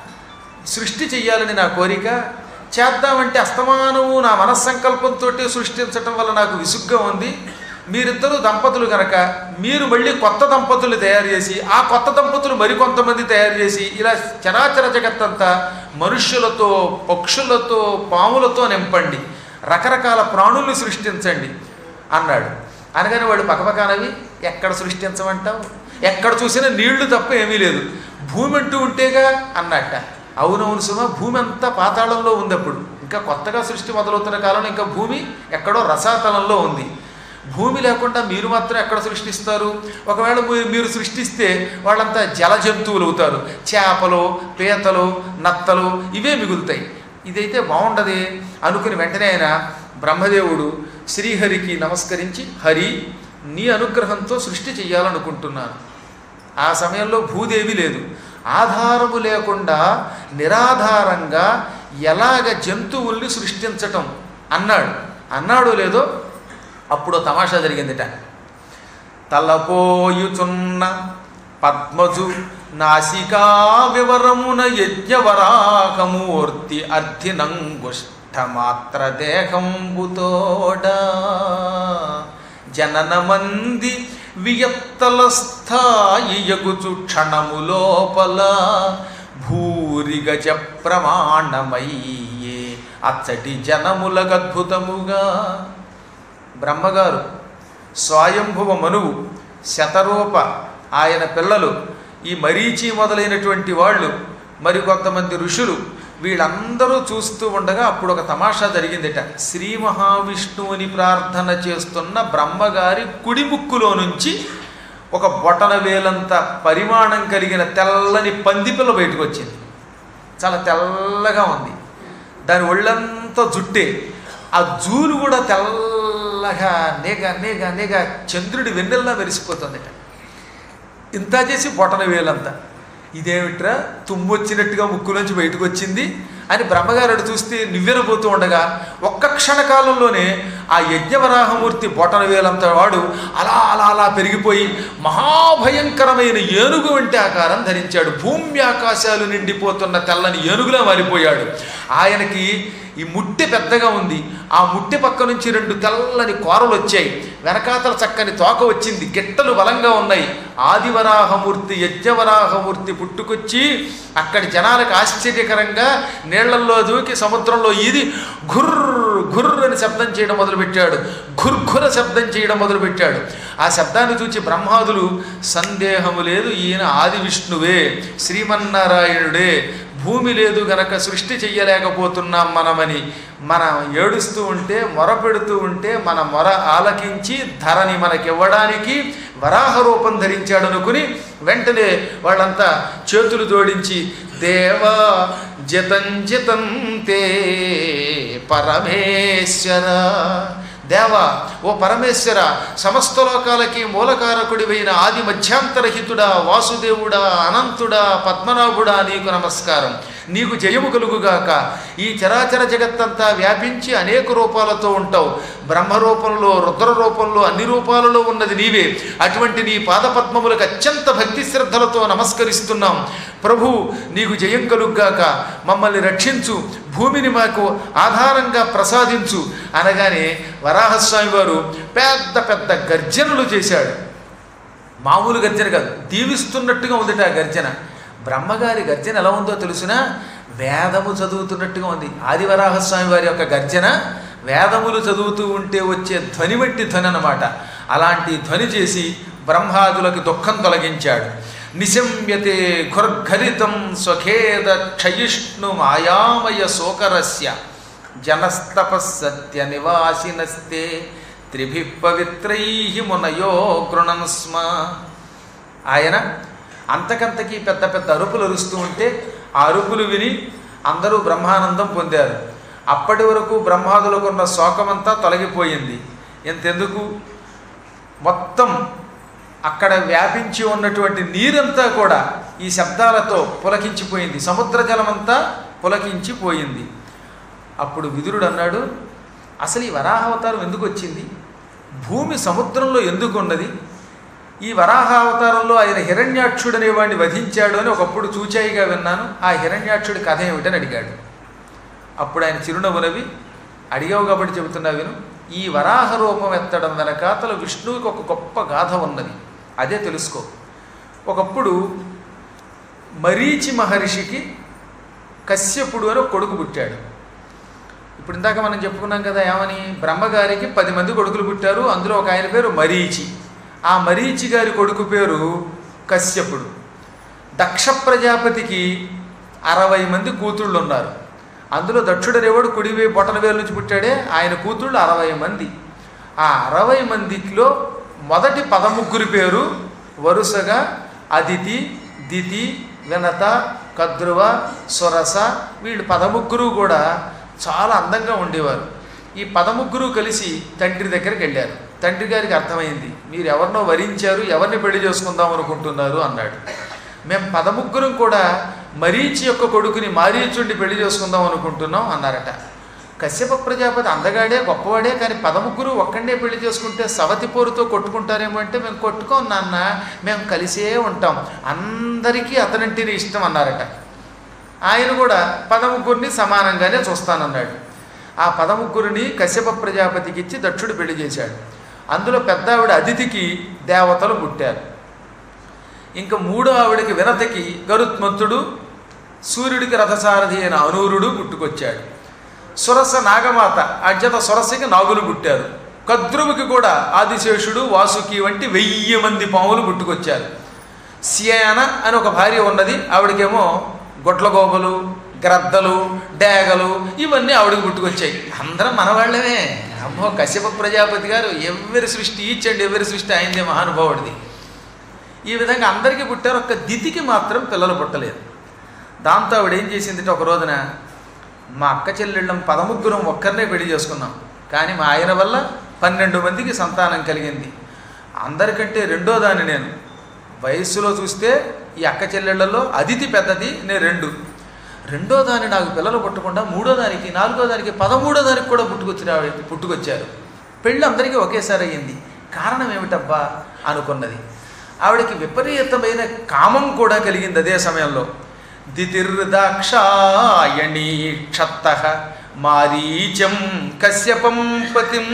సృష్టి చెయ్యాలని నా కోరిక చేద్దామంటే అస్తమానము నా మనస్సంకల్పంతో సృష్టించటం వల్ల నాకు విసుగ్గా ఉంది మీరిద్దరూ దంపతులు కనుక మీరు మళ్ళీ కొత్త దంపతులు తయారు చేసి ఆ కొత్త దంపతులు మరికొంతమంది తయారు చేసి ఇలా చరాచర జగత్తంతా మనుష్యులతో పక్షులతో పాములతో నింపండి రకరకాల ప్రాణుల్ని సృష్టించండి అన్నాడు అనగానే వాడు పక్కపక్కనవి ఎక్కడ సృష్టించమంటావు ఎక్కడ చూసినా నీళ్లు తప్ప ఏమీ లేదు భూమి అంటూ ఉంటేగా అన్నట్ట అవునవును సుమ భూమి అంతా పాతాళంలో ఉంది అప్పుడు ఇంకా కొత్తగా సృష్టి మొదలవుతున్న కాలంలో ఇంకా భూమి ఎక్కడో రసాతలంలో ఉంది భూమి లేకుండా మీరు మాత్రం ఎక్కడ సృష్టిస్తారు ఒకవేళ మీ- మీరు సృష్టిస్తే వాళ్ళంతా జల జంతువులు అవుతారు చేపలు పీతలు నత్తలు ఇవే మిగులుతాయి ఇదైతే బాగుండదు అనుకుని వెంటనే ఆయన బ్రహ్మదేవుడు శ్రీహరికి నమస్కరించి హరి నీ అనుగ్రహంతో సృష్టి చెయ్యాలనుకుంటున్నాను ఆ సమయంలో భూదేవి లేదు ఆధారము లేకుండా నిరాధారంగా ఎలాగ జంతువుల్ని సృష్టించటం అన్నాడు అన్నాడో లేదో అప్పుడు తమాషా జరిగిందిట తలపోయుచున్న పద్మజు నాసికా వివరమున యజ్ఞవరాహమూర్తి అర్థినంగుష్టమాత్ర దేహంబుతోడ జననమంది వియత్తల స్థాయి యగుచు క్షణము లోపల భూరిగజ ప్రమాణమయ్యే అచ్చటి జనములకద్భుతముగా బ్రహ్మగారు స్వయంభువ మనువు శతరూప ఆయన పిల్లలు ఈ మరీచి మొదలైనటువంటి వాళ్ళు మరికొంతమంది ఋషులు వీళ్ళందరూ చూస్తూ ఉండగా అప్పుడు ఒక తమాషా జరిగిందిట శ్రీ మహావిష్ణువుని ప్రార్థన చేస్తున్న బ్రహ్మగారి కుడి ముక్కులో నుంచి ఒక బొటన వేలంత పరిమాణం కలిగిన తెల్లని పందిపిల్ల బయటకు వచ్చింది చాలా తెల్లగా ఉంది దాని ఒళ్ళంతా జుట్టే ఆ జూలు కూడా తెల్లగా నేగ నేగ నేగ చంద్రుడి వెన్నెల్లా మెరిసిపోతుందట ఇంత చేసి బొటన వేలంతా ఇదేమిట్రా తుమ్మొచ్చినట్టుగా ముక్కులోంచి బయటకు వచ్చింది అని బ్రహ్మగారుడు చూస్తే నివ్వెరపోతూ ఉండగా ఒక్క క్షణకాలంలోనే ఆ యజ్ఞవరాహమూర్తి బొటన వేలంత వాడు అలా అలా అలా పెరిగిపోయి మహాభయంకరమైన ఏనుగు వంటి ఆకారం ధరించాడు భూమి ఆకాశాలు నిండిపోతున్న తెల్లని ఏనుగులా మారిపోయాడు ఆయనకి ఈ ముట్టె పెద్దగా ఉంది ఆ ముట్టె పక్క నుంచి రెండు తెల్లని కోరలు వచ్చాయి వెనకాతల చక్కని తోక వచ్చింది గిట్టలు బలంగా ఉన్నాయి ఆదివరాహమూర్తి యజ్ఞవరాహమూర్తి పుట్టుకొచ్చి అక్కడి జనాలకు ఆశ్చర్యకరంగా నీళ్లల్లో దూకి సముద్రంలో ఈది ఘుర్ర ఘుర్ర అని శబ్దం చేయడం మొదలుపెట్టాడు ఘుర్ఘుర శబ్దం చేయడం మొదలుపెట్టాడు ఆ శబ్దాన్ని చూచి బ్రహ్మాదులు సందేహము లేదు ఈయన ఆది విష్ణువే శ్రీమన్నారాయణుడే భూమి లేదు గనక సృష్టి చెయ్యలేకపోతున్నాం మనమని మనం ఏడుస్తూ ఉంటే మొర పెడుతూ ఉంటే మన మొర ఆలకించి ధరని మనకివ్వడానికి వరాహ రూపం ధరించాడు అనుకుని వెంటనే వాళ్ళంతా చేతులు జోడించి దేవా జితంజితంతే పరమేశ్వర దేవా ఓ పరమేశ్వర సమస్త లోకాలకి మూలకారకుడివైన ఆది మధ్యాంతరహితుడా వాసుదేవుడా అనంతుడా పద్మనాభుడా నీకు నమస్కారం నీకు జయము కలుగుగాక ఈ చరాచర జగత్తంతా వ్యాపించి అనేక రూపాలతో ఉంటావు బ్రహ్మ రూపంలో రుద్ర రూపంలో అన్ని రూపాలలో ఉన్నది నీవే అటువంటి నీ పాదపద్మములకు అత్యంత భక్తి శ్రద్ధలతో నమస్కరిస్తున్నాం ప్రభు నీకు జయం కలుగ్గాక మమ్మల్ని రక్షించు భూమిని మాకు ఆధారంగా ప్రసాదించు అనగానే వరాహస్వామి వారు పెద్ద పెద్ద గర్జనలు చేశాడు మామూలు గర్జన కాదు దీవిస్తున్నట్టుగా ఉందిట ఆ గర్జన బ్రహ్మగారి గర్జన ఎలా ఉందో తెలుసునా వేదము చదువుతున్నట్టుగా ఉంది ఆదివరాహస్వామి వారి యొక్క గర్జన వేదములు చదువుతూ ఉంటే వచ్చే ధ్వని వంటి ధ్వని అన్నమాట అలాంటి ధ్వని చేసి బ్రహ్మాదులకు దుఃఖం తొలగించాడు నిశమ్యతే ఘుర్ఘరితం స్వఖేద క్షయిష్ణు మాయామయ శోకరస్య జనస్తపస్సత్య నివాసినస్తే త్రిభి పవిత్రై మునయో గృణన్ స్మ ఆయన అంతకంతకీ పెద్ద పెద్ద అరుపులు అరుస్తూ ఉంటే ఆ అరుపులు విని అందరూ బ్రహ్మానందం పొందారు అప్పటి వరకు బ్రహ్మాదులకు ఉన్న శోకమంతా తొలగిపోయింది ఎంతెందుకు మొత్తం అక్కడ వ్యాపించి ఉన్నటువంటి నీరంతా కూడా ఈ శబ్దాలతో పులకించిపోయింది సముద్ర జలమంతా పులకించిపోయింది అప్పుడు విదురుడు అన్నాడు అసలు ఈ వరాహావతారం ఎందుకు వచ్చింది భూమి సముద్రంలో ఎందుకు ఉన్నది ఈ వరాహావతారంలో ఆయన హిరణ్యాక్షుడు అనేవాడిని వధించాడు అని ఒకప్పుడు చూచాయిగా విన్నాను ఆ హిరణ్యాక్షుడి కథ ఏమిటని అడిగాడు అప్పుడు ఆయన చిరునవ్వు నవ్వి అడిగావు కాబట్టి చెబుతున్నా విను ఈ వరాహ రూపం ఎత్తడం వెనకాతల విష్ణువుకి ఒక గొప్ప గాథ ఉన్నది అదే తెలుసుకో ఒకప్పుడు మరీచి మహర్షికి కశ్యపుడు అని ఒక కొడుకు పుట్టాడు ఇప్పుడు ఇందాక మనం చెప్పుకున్నాం కదా ఏమని బ్రహ్మగారికి పది మంది కొడుకులు పుట్టారు అందులో ఒక ఆయన పేరు మరీచి ఆ మరీచి గారి కొడుకు పేరు కశ్యపుడు దక్ష ప్రజాపతికి అరవై మంది కూతుళ్ళు ఉన్నారు అందులో దక్షుడనేవాడు కుడివే బొటన వేలు నుంచి పుట్టాడే ఆయన కూతుళ్ళు అరవై మంది ఆ అరవై మందిలో మొదటి పదముగ్గురి పేరు వరుసగా అదితి దితి వినత కద్రువ సురస వీళ్ళు పదముగ్గురు కూడా చాలా అందంగా ఉండేవారు ఈ పదముగ్గురు కలిసి తండ్రి దగ్గరికి వెళ్ళారు తండ్రి గారికి అర్థమైంది మీరు ఎవరినో వరించారు ఎవరిని పెళ్లి చేసుకుందాం అనుకుంటున్నారు అన్నాడు మేము పదముగ్గురం కూడా మరీచి యొక్క కొడుకుని మారీచుడిని పెళ్లి చేసుకుందాం అనుకుంటున్నాం అన్నారట కశ్యప ప్రజాపతి అందగాడే గొప్పవాడే కానీ పదముగ్గురు ఒక్కడే పెళ్లి చేసుకుంటే సవతి పోరుతో కొట్టుకుంటారేమో అంటే మేము కొట్టుకోం నాన్న మేము కలిసే ఉంటాం అందరికీ అతనంటేనే ఇష్టం అన్నారట ఆయన కూడా పదముగ్గురిని సమానంగానే చూస్తానన్నాడు ఆ పదముగ్గురిని కశ్యప ప్రజాపతికి ఇచ్చి దక్షుడు పెళ్లి చేశాడు అందులో పెద్ద ఆవిడ అతిథికి దేవతలు పుట్టారు ఇంకా మూడో ఆవిడకి వినతకి గరుత్మంతుడు సూర్యుడికి రథసారథి అయిన అనూరుడు పుట్టుకొచ్చాడు సురస నాగమాత అజ్జత సురసకి నాగులు పుట్టారు కద్రువుకి కూడా ఆదిశేషుడు వాసుకి వంటి వెయ్యి మంది పాములు పుట్టుకొచ్చారు సియాన అని ఒక భార్య ఉన్నది ఆవిడకేమో గొడ్లగోబలు గ్రద్దలు డేగలు ఇవన్నీ ఆవిడకి పుట్టుకొచ్చాయి అందరం మనవాళ్ళమే అమ్మో కశ్యప ప్రజాపతి గారు ఎవరి సృష్టి ఈచ్ అండ్ ఎవరి సృష్టి అయిందే మహానుభావుడిది ఈ విధంగా అందరికీ పుట్టారు ఒక్క దితికి మాత్రం పిల్లలు పుట్టలేదు దాంతో ఆవిడ ఏం చేసింది ఒక రోజున మా అక్క చెల్లెళ్ళం పదముగ్గురం ఒక్కరినే పెళ్లి చేసుకున్నాం కానీ మా ఆయన వల్ల పన్నెండు మందికి సంతానం కలిగింది అందరికంటే రెండో దాన్ని నేను వయస్సులో చూస్తే ఈ అక్క చెల్లెళ్ళలో అదితి పెద్దది నేను రెండు రెండో దాని నాకు పిల్లలు పుట్టకుండా మూడో దానికి నాలుగో దానికి పదమూడో దానికి కూడా పుట్టుకొచ్చిన ఆవిడ పుట్టుకొచ్చారు పెళ్ళి అందరికీ ఒకేసారి అయ్యింది కారణం ఏమిటబ్బా అనుకున్నది ఆవిడకి విపరీతమైన కామం కూడా కలిగింది అదే సమయంలో దితిర్దాక్షాయణీ క్షత్త మారీచం కశ్యపం పతిం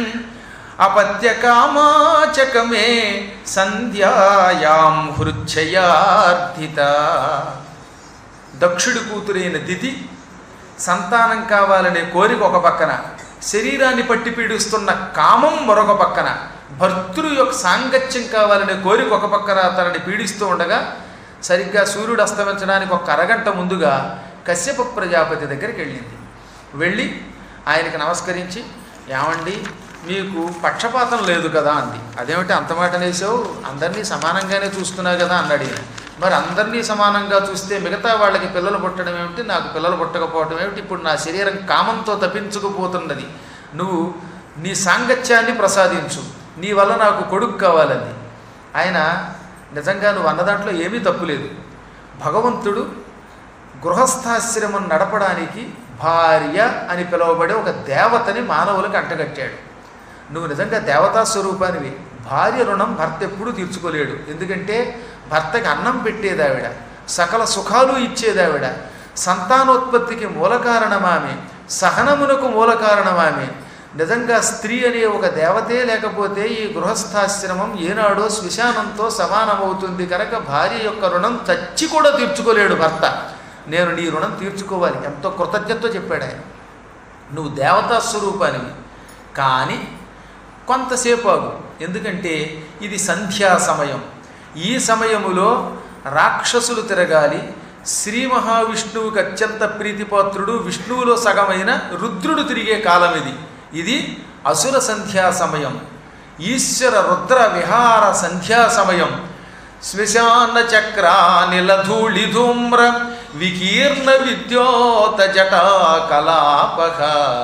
అపత్యకామాచకమే సంధ్యాయాం హృచ్చయార్థిత దక్షుడి కూతురైన దితి సంతానం కావాలనే కోరిక ఒక పక్కన శరీరాన్ని పట్టి పీడిస్తున్న కామం మరొక పక్కన భర్తృ యొక్క సాంగత్యం కావాలనే కోరిక ఒక పక్కన తనని పీడిస్తూ ఉండగా సరిగ్గా సూర్యుడు అస్తమించడానికి ఒక అరగంట ముందుగా కశ్యప ప్రజాపతి దగ్గరికి వెళ్ళింది వెళ్ళి ఆయనకి నమస్కరించి ఏమండి మీకు పక్షపాతం లేదు కదా అంది అదేమిటి అంత మాట అనేసావు అందరినీ సమానంగానే చూస్తున్నావు కదా అన్నాడు ఈయన మరి అందరినీ సమానంగా చూస్తే మిగతా వాళ్ళకి పిల్లలు పుట్టడం ఏమిటి నాకు పిల్లలు పుట్టకపోవడం ఏమిటి ఇప్పుడు నా శరీరం కామంతో తప్పించుకుపోతున్నది నువ్వు నీ సాంగత్యాన్ని ప్రసాదించు నీ వల్ల నాకు కొడుకు కావాలంది ఆయన నిజంగా నువ్వు అన్న దాంట్లో ఏమీ తప్పులేదు భగవంతుడు గృహస్థాశ్రమం నడపడానికి భార్య అని పిలువబడే ఒక దేవతని మానవులకు అంటగట్టాడు నువ్వు నిజంగా దేవతా స్వరూపానివి భార్య రుణం భర్త ఎప్పుడూ తీర్చుకోలేడు ఎందుకంటే భర్తకి అన్నం పెట్టేదావిడ సకల సుఖాలు ఇచ్చేదావిడ సంతానోత్పత్తికి మూల కారణమామె సహనమునకు మూల కారణమామె నిజంగా స్త్రీ అనే ఒక దేవతే లేకపోతే ఈ గృహస్థాశ్రమం ఏనాడో శ్మశానంతో సమానమవుతుంది కనుక భార్య యొక్క రుణం చచ్చి కూడా తీర్చుకోలేడు భర్త నేను నీ రుణం తీర్చుకోవాలి ఎంతో కృతజ్ఞతతో చెప్పాడు ఆయన నువ్వు దేవతా స్వరూపానివి కానీ కొంతసేపు ఆగు ఎందుకంటే ఇది సంధ్యా సమయం ఈ సమయములో రాక్షసులు తిరగాలి శ్రీ మహావిష్ణువుకి అత్యంత ప్రీతిపాత్రుడు విష్ణువులో సగమైన రుద్రుడు తిరిగే కాలం ఇది ఇది అసుర సంధ్యా సమయం ఈశ్వర రుద్ర విహార సంధ్యా సమయం శ్మశాన చక్రానిలధూళి ధూమ్ర వికీర్ణ విద్యోత జటా కలాపక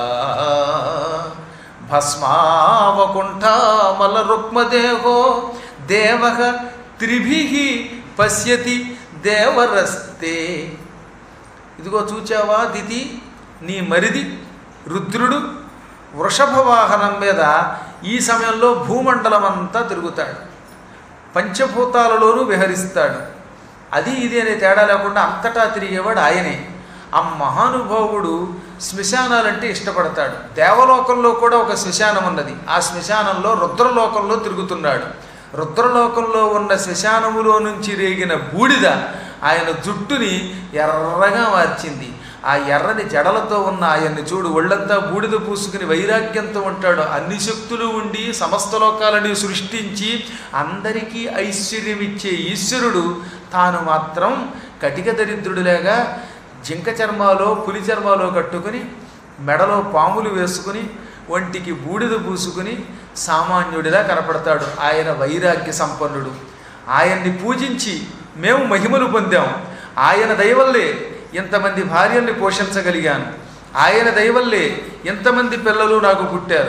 భస్మావకుంఠామల రుక్మదేహో దేవ త్రిభి పశ్యతి దేవరస్తే ఇదిగో చూచావా దితి నీ మరిది రుద్రుడు వృషభ వాహనం మీద ఈ సమయంలో భూమండలం అంతా తిరుగుతాడు పంచభూతాలలోనూ విహరిస్తాడు అది ఇది అనే తేడా లేకుండా అంతటా తిరిగేవాడు ఆయనే ఆ మహానుభావుడు శ్మశానాలంటే ఇష్టపడతాడు దేవలోకంలో కూడా ఒక శ్మశానం ఉన్నది ఆ శ్మశానంలో రుద్రలోకంలో తిరుగుతున్నాడు రుద్రలోకంలో ఉన్న శ్మశానములో నుంచి రేగిన బూడిద ఆయన జుట్టుని ఎర్రగా మార్చింది ఆ ఎర్రని జడలతో ఉన్న ఆయన్ని చూడు ఒళ్ళంతా బూడిద పూసుకుని వైరాగ్యంతో ఉంటాడు అన్ని శక్తులు ఉండి సమస్త లోకాలని సృష్టించి అందరికీ ఐశ్వర్యం ఇచ్చే ఈశ్వరుడు తాను మాత్రం కటిక దరిద్రుడిలాగా జింక చర్మాలో పులి చర్మాలో కట్టుకుని మెడలో పాములు వేసుకుని ఒంటికి బూడిద పూసుకుని సామాన్యుడిలా కనపడతాడు ఆయన వైరాగ్య సంపన్నుడు ఆయన్ని పూజించి మేము మహిమలు పొందాం ఆయన దయవల్లే ఇంతమంది భార్యల్ని పోషించగలిగాను ఆయన దయవల్లే ఎంతమంది పిల్లలు నాకు పుట్టారు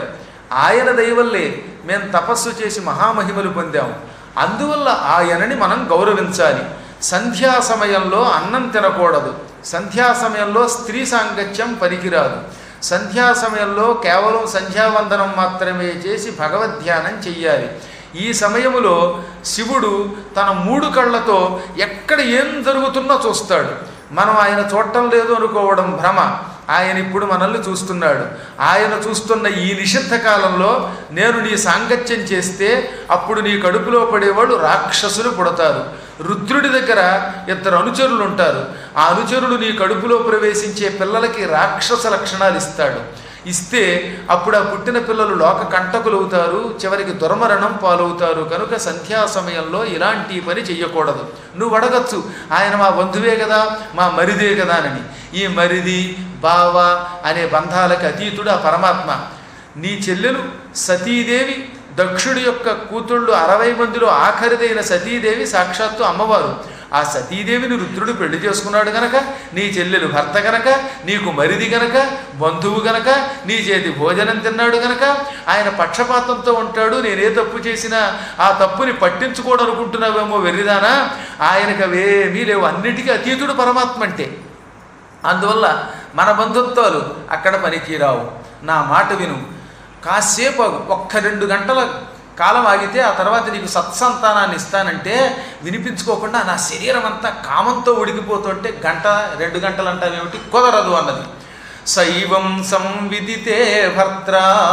ఆయన దయవల్లే మేము తపస్సు చేసి మహామహిమలు పొందాం అందువల్ల ఆయనని మనం గౌరవించాలి సంధ్యా సమయంలో అన్నం తినకూడదు సంధ్యా సమయంలో స్త్రీ సాంగత్యం పనికిరాదు సంధ్యా సమయంలో కేవలం సంధ్యావందనం మాత్రమే చేసి భగవద్ధ్యానం చెయ్యాలి ఈ సమయములో శివుడు తన మూడు కళ్ళతో ఎక్కడ ఏం జరుగుతున్నా చూస్తాడు మనం ఆయన చూడటం లేదు అనుకోవడం భ్రమ ఆయన ఇప్పుడు మనల్ని చూస్తున్నాడు ఆయన చూస్తున్న ఈ నిషిద్ధ కాలంలో నేను నీ సాంగత్యం చేస్తే అప్పుడు నీ కడుపులో పడేవాళ్ళు రాక్షసులు పుడతారు రుద్రుడి దగ్గర ఇద్దరు అనుచరులు ఉంటారు ఆ అనుచరులు నీ కడుపులో ప్రవేశించే పిల్లలకి రాక్షస లక్షణాలు ఇస్తాడు ఇస్తే అప్పుడు ఆ పుట్టిన పిల్లలు లోక కంటకులు అవుతారు చివరికి దుర్మరణం పాలవుతారు కనుక సంధ్యా సమయంలో ఇలాంటి పని చెయ్యకూడదు నువ్వు అడగచ్చు ఆయన మా బంధువే కదా మా మరిదే కదా అని ఈ మరిది బావ అనే బంధాలకు అతీతుడు ఆ పరమాత్మ నీ చెల్లెలు సతీదేవి దక్షుడి యొక్క కూతుళ్ళు అరవై మందిలో ఆఖరిదైన సతీదేవి సాక్షాత్తు అమ్మవారు ఆ సతీదేవిని రుద్రుడు పెళ్లి చేసుకున్నాడు గనక నీ చెల్లెలు భర్త గనక నీకు మరిది గనక బంధువు గనక నీ చేతి భోజనం తిన్నాడు గనక ఆయన పక్షపాతంతో ఉంటాడు నేనే తప్పు చేసినా ఆ తప్పుని పట్టించుకోవడం అనుకుంటున్నావేమో వెర్రిదానా ఆయనకు అవేమీ లేవు అన్నిటికీ అతీతుడు పరమాత్మ అంటే అందువల్ల మన బంధుత్వాలు అక్కడ పనికిరావు నా మాట విను కాసేపు ఆగు. ఒక్క రెండు గంటల కాలం ఆగితే ఆ తర్వాత నీకు సత్సంతానాన్ని ఇస్తానంటే వినిపించుకోకుండా నా శరీరం అంతా కామంతో ఉడికిపోతుంటే గంట రెండు గంటలు అంటావేమిటి కుదరదు అన్నది శైవం సంవిదితే భర్త్ర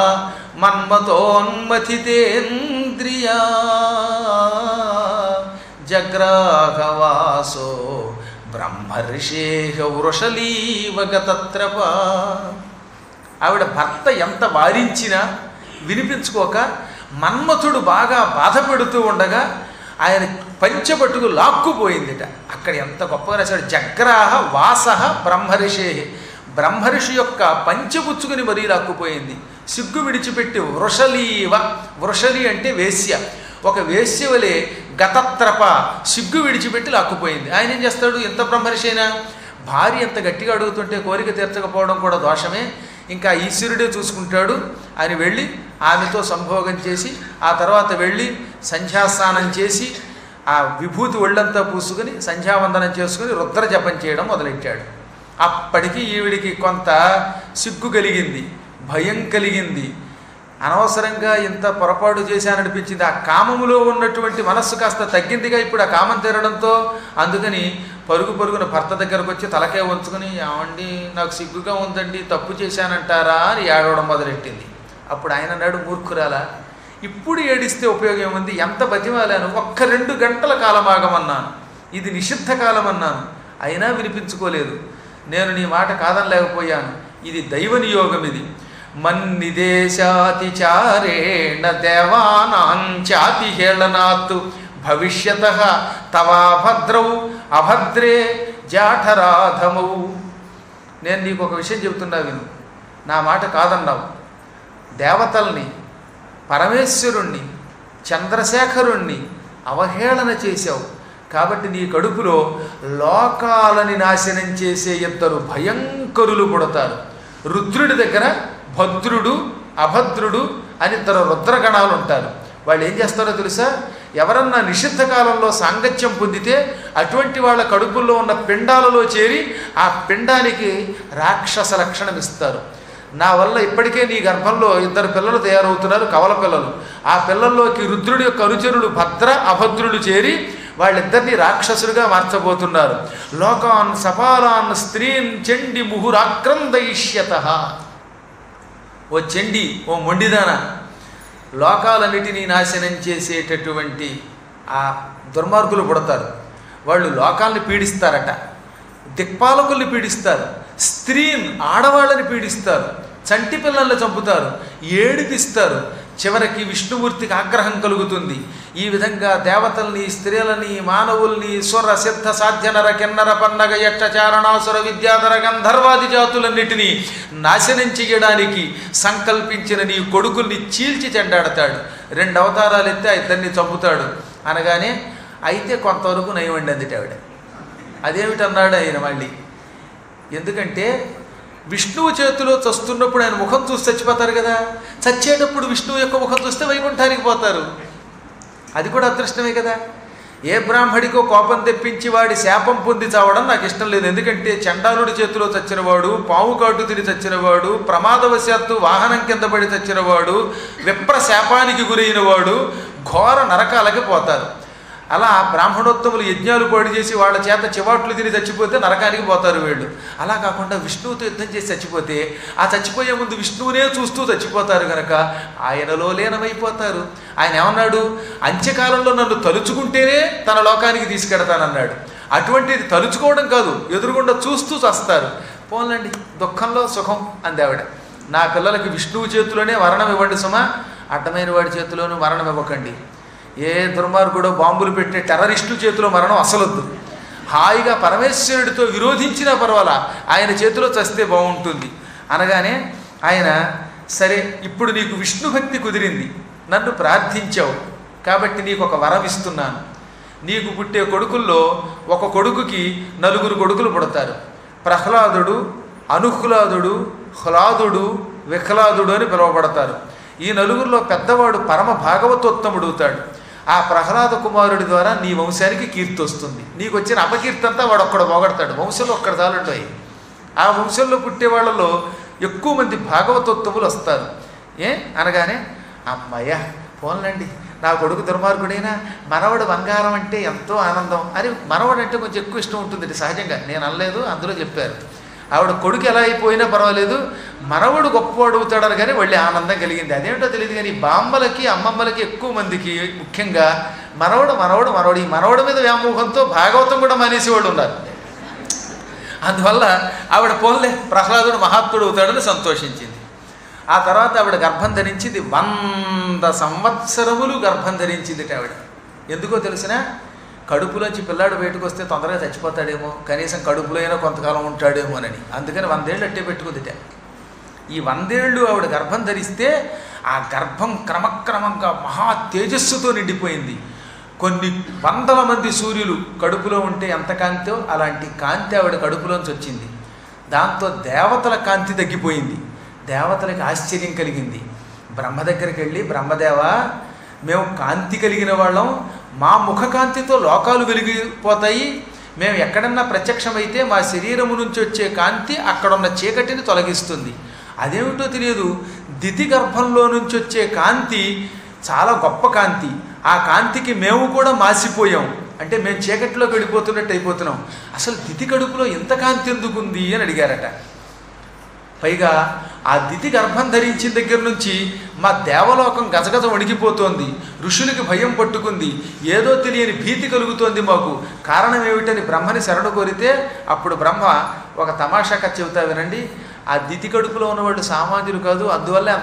మన్మతోన్మథితేంద్రియా జగ్రాహవాసో బ్రహ్మర్షేహ వృషలీవగతత్రప ఆవిడ భర్త ఎంత వారించినా వినిపించుకోక మన్మథుడు బాగా బాధపెడుతూ ఉండగా ఆయన పంచబట్టుకు లాక్కుపోయిందిట అక్కడ ఎంత గొప్పగా రాశాడు జగ్రాహ వాసహ బ్రహ్మర్షే బ్రహ్మర్షి యొక్క పంచపుచ్చుకుని మరీ లాక్కుపోయింది సిగ్గు విడిచిపెట్టి వృషలీవ వృషలి అంటే వేశ్య ఒక వేశ్య వలె గతత్రప సిగ్గు విడిచిపెట్టి లాక్కుపోయింది ఆయన ఏం చేస్తాడు ఎంత బ్రహ్మర్షి అయినా భార్య ఎంత గట్టిగా అడుగుతుంటే కోరిక తీర్చకపోవడం కూడా దోషమే ఇంకా ఈశ్వరుడే చూసుకుంటాడు ఆయన వెళ్ళి ఆమెతో సంభోగం చేసి ఆ తర్వాత వెళ్ళి సంధ్యాస్నానం చేసి ఆ విభూతి ఒళ్ళంతా పూసుకుని సంధ్యావందనం చేసుకుని రుద్ర జపం చేయడం మొదలెట్టాడు అప్పటికి ఈవిడికి కొంత సిగ్గు కలిగింది భయం కలిగింది అనవసరంగా ఇంత పొరపాటు చేశాననిపించింది ఆ కామములో ఉన్నటువంటి మనస్సు కాస్త తగ్గిందిగా ఇప్పుడు ఆ కామం తీరడంతో అందుకని పరుగు పరుగున భర్త దగ్గరకు వచ్చి తలకే ఉంచుకుని ఏమండి నాకు సిగ్గుగా ఉందండి తప్పు చేశానంటారా అని ఏడవడం మొదలెట్టింది అప్పుడు ఆయన అన్నాడు మూర్ఖురాలా ఇప్పుడు ఏడిస్తే ఉపయోగం ఏముంది ఎంత బతిమాలాను ఒక్క రెండు గంటల కాలం ఆగమన్నాను ఇది నిషిద్ధ కాలం అన్నాను అయినా వినిపించుకోలేదు నేను నీ మాట కాదనలేకపోయాను ఇది దైవ నియోగం ఇది మన్నిదేశాతిచారేణ దేవానాంచాతి హేళనాత్ భవిష్యత తవాభద్రౌ అభద్రే జాఠరాధమౌ నేను నీకు ఒక విషయం చెబుతున్నా విను నా మాట కాదన్నావు దేవతల్ని పరమేశ్వరుణ్ణి చంద్రశేఖరుణ్ణి అవహేళన చేశావు కాబట్టి నీ కడుపులో లోకాలని నాశనం చేసే ఇద్దరు భయంకరులు పుడతారు రుద్రుడి దగ్గర భద్రుడు అభద్రుడు అని ఇద్దరు రుద్రగణాలు ఉంటారు వాళ్ళు ఏం చేస్తారో తెలుసా ఎవరన్నా నిషిద్ధ కాలంలో సాంగత్యం పొందితే అటువంటి వాళ్ళ కడుపుల్లో ఉన్న పిండాలలో చేరి ఆ పిండానికి రాక్షస లక్షణం ఇస్తారు నా వల్ల ఇప్పటికే నీ గర్భంలో ఇద్దరు పిల్లలు తయారవుతున్నారు కవల పిల్లలు ఆ పిల్లల్లోకి రుద్రుడి యొక్క అనుచరులు భద్ర అభద్రులు చేరి వాళ్ళిద్దరిని రాక్షసులుగా మార్చబోతున్నారు లోకాన్ సపాలాన్ స్త్రీన్ చెండి ముహురాక్రందయిష్యత ఓ చెండి ఓ మొండిదానా లోకాలన్నిటినీ నాశనం చేసేటటువంటి ఆ దుర్మార్గులు పుడతారు వాళ్ళు లోకాలను పీడిస్తారట దిక్పాలకుల్ని పీడిస్తారు స్త్రీని ఆడవాళ్ళని పీడిస్తారు చంటి పిల్లల్ని చంపుతారు ఏడిపిస్తారు చివరికి విష్ణుమూర్తికి ఆగ్రహం కలుగుతుంది ఈ విధంగా దేవతల్ని స్త్రీలని మానవుల్ని సుర సిద్ధ సాధ్య నర కిన్నర పన్నగ యక్ష చారణాసుర విద్యాధర గంధర్వాది జాతులన్నిటినీ నాశనం చెయ్యడానికి సంకల్పించిన నీ కొడుకుల్ని చీల్చి చెండాడతాడు రెండు అవతారాలు ఎత్తే ఆ ఇద్దరిని చంపుతాడు అనగానే అయితే కొంతవరకు నయమండి అందుట ఆవిడ అదేమిటన్నాడు ఆయన మళ్ళీ ఎందుకంటే విష్ణువు చేతిలో చస్తున్నప్పుడు ఆయన ముఖం చూసి చచ్చిపోతారు కదా చచ్చేటప్పుడు విష్ణువు యొక్క ముఖం చూస్తే వైకుంఠానికి పోతారు అది కూడా అదృష్టమే కదా ఏ బ్రాహ్మడికో కోపం తెప్పించి వాడి శాపం పొంది చావడం నాకు ఇష్టం లేదు ఎందుకంటే చండాలుడి చేతిలో చచ్చినవాడు పాము కాటు తిని చచ్చినవాడు ప్రమాదవశాత్తు వాహనం కింద పడి చచ్చినవాడు విప్ర శాపానికి గురైన వాడు ఘోర నరకాలకి పోతారు అలా బ్రాహ్మణోత్తములు యజ్ఞాలు పాడు చేసి వాళ్ళ చేత చివాట్లు తిని చచ్చిపోతే నరకానికి పోతారు వీళ్ళు అలా కాకుండా విష్ణువుతో యుద్ధం చేసి చచ్చిపోతే ఆ చచ్చిపోయే ముందు విష్ణువునే చూస్తూ చచ్చిపోతారు కనుక ఆయనలో లీనమైపోతారు ఆయన ఏమన్నాడు అంత్యకాలంలో నన్ను తలుచుకుంటేనే తన లోకానికి తీసుకెడతానన్నాడు అటువంటిది తలుచుకోవడం కాదు ఎదురుగుండా చూస్తూ చస్తారు పోన్లండి దుఃఖంలో సుఖం అంది ఆవిడ నా పిల్లలకి విష్ణువు చేతిలోనే మరణం ఇవ్వండి సుమా అడ్డమైన వాడి చేతిలోనూ మరణం ఇవ్వకండి ఏ దుర్మార్గుడో బాంబులు పెట్టే టెర్రరిస్టుల చేతిలో మరణం అసలొద్దు హాయిగా పరమేశ్వరుడితో విరోధించినా పర్వాలా ఆయన చేతిలో చస్తే బాగుంటుంది అనగానే ఆయన సరే ఇప్పుడు నీకు విష్ణు భక్తి కుదిరింది నన్ను ప్రార్థించావు కాబట్టి నీకు ఒక వరం ఇస్తున్నాను నీకు పుట్టే కొడుకుల్లో ఒక కొడుకుకి నలుగురు కొడుకులు పుడతారు ప్రహ్లాదుడు అనుహ్లాదుడు హ్లాదుడు విహ్లాదుడు అని పిలువబడతారు ఈ నలుగురిలో పెద్దవాడు పరమ భాగవతోత్తముడు అవుతాడు ఆ ప్రహ్లాద కుమారుడి ద్వారా నీ వంశానికి కీర్తి వస్తుంది నీకు వచ్చిన అపకీర్తి అంతా వాడు ఒక్కడ పోగొడతాడు వంశంలో ఒక్కడ చాలుంటాయి ఆ వంశంలో పుట్టే వాళ్ళలో ఎక్కువ మంది భాగవతోత్తములు వస్తారు ఏ అనగానే అమ్మయ్య పోన్లండి నా కొడుకు దుర్మార్గుడైనా మనవడు బంగారం అంటే ఎంతో ఆనందం అని మనవడు అంటే కొంచెం ఎక్కువ ఇష్టం ఉంటుంది సహజంగా నేను అనలేదు అందులో చెప్పారు ఆవిడ కొడుకు ఎలా అయిపోయినా పర్వాలేదు మనవడు గొప్పవాడు అవుతాడని కానీ మళ్ళీ ఆనందం కలిగింది అదేంటో తెలియదు కానీ బామ్మలకి అమ్మమ్మలకి ఎక్కువ మందికి ముఖ్యంగా మనవడు మనవడు మనవడు ఈ మనవడు మీద వ్యామోహంతో భాగవతం కూడా మానేసి వాళ్ళు ఉన్నారు అందువల్ల ఆవిడ పోన్లే ప్రహ్లాదుడు మహాత్ముడు అవుతాడని సంతోషించింది ఆ తర్వాత ఆవిడ గర్భం ధరించింది వంద సంవత్సరములు గర్భం ధరించింది ఆవిడ ఎందుకో తెలిసినా కడుపులోంచి పిల్లాడు బయటకు వస్తే తొందరగా చచ్చిపోతాడేమో కనీసం కడుపులో అయినా కొంతకాలం ఉంటాడేమోనని అందుకని వందేళ్ళు అట్టే పెట్టుకుందిట ఈ వందేళ్ళు ఆవిడ గర్భం ధరిస్తే ఆ గర్భం క్రమక్రమంగా మహా తేజస్సుతో నిండిపోయింది కొన్ని వందల మంది సూర్యులు కడుపులో ఉంటే ఎంత కాంతో అలాంటి కాంతి ఆవిడ కడుపులోంచి వచ్చింది దాంతో దేవతల కాంతి తగ్గిపోయింది దేవతలకి ఆశ్చర్యం కలిగింది బ్రహ్మ దగ్గరికి వెళ్ళి బ్రహ్మదేవ మేము కాంతి కలిగిన వాళ్ళం మా ముఖ కాంతితో లోకాలు వెలిగిపోతాయి మేము ఎక్కడన్నా ప్రత్యక్షమైతే మా శరీరము నుంచి వచ్చే కాంతి అక్కడున్న చీకటిని తొలగిస్తుంది అదేమిటో తెలియదు దితి గర్భంలో నుంచి వచ్చే కాంతి చాలా గొప్ప కాంతి ఆ కాంతికి మేము కూడా మాసిపోయాం అంటే మేము చీకటిలోకి వెళ్ళిపోతున్నట్టు అయిపోతున్నాం అసలు దితి కడుపులో ఇంత కాంతి ఎందుకుంది అని అడిగారట పైగా ఆ దితి గర్భం ధరించిన దగ్గర నుంచి మా దేవలోకం గజగజ వణికిపోతోంది ఋషులకి భయం పట్టుకుంది ఏదో తెలియని భీతి కలుగుతోంది మాకు కారణం ఏమిటని బ్రహ్మని శరణు కోరితే అప్పుడు బ్రహ్మ ఒక తమాషా కథ చెబుతా వినండి ఆ దితి కడుపులో ఉన్నవాళ్ళు సామాన్యులు కాదు అందువల్ల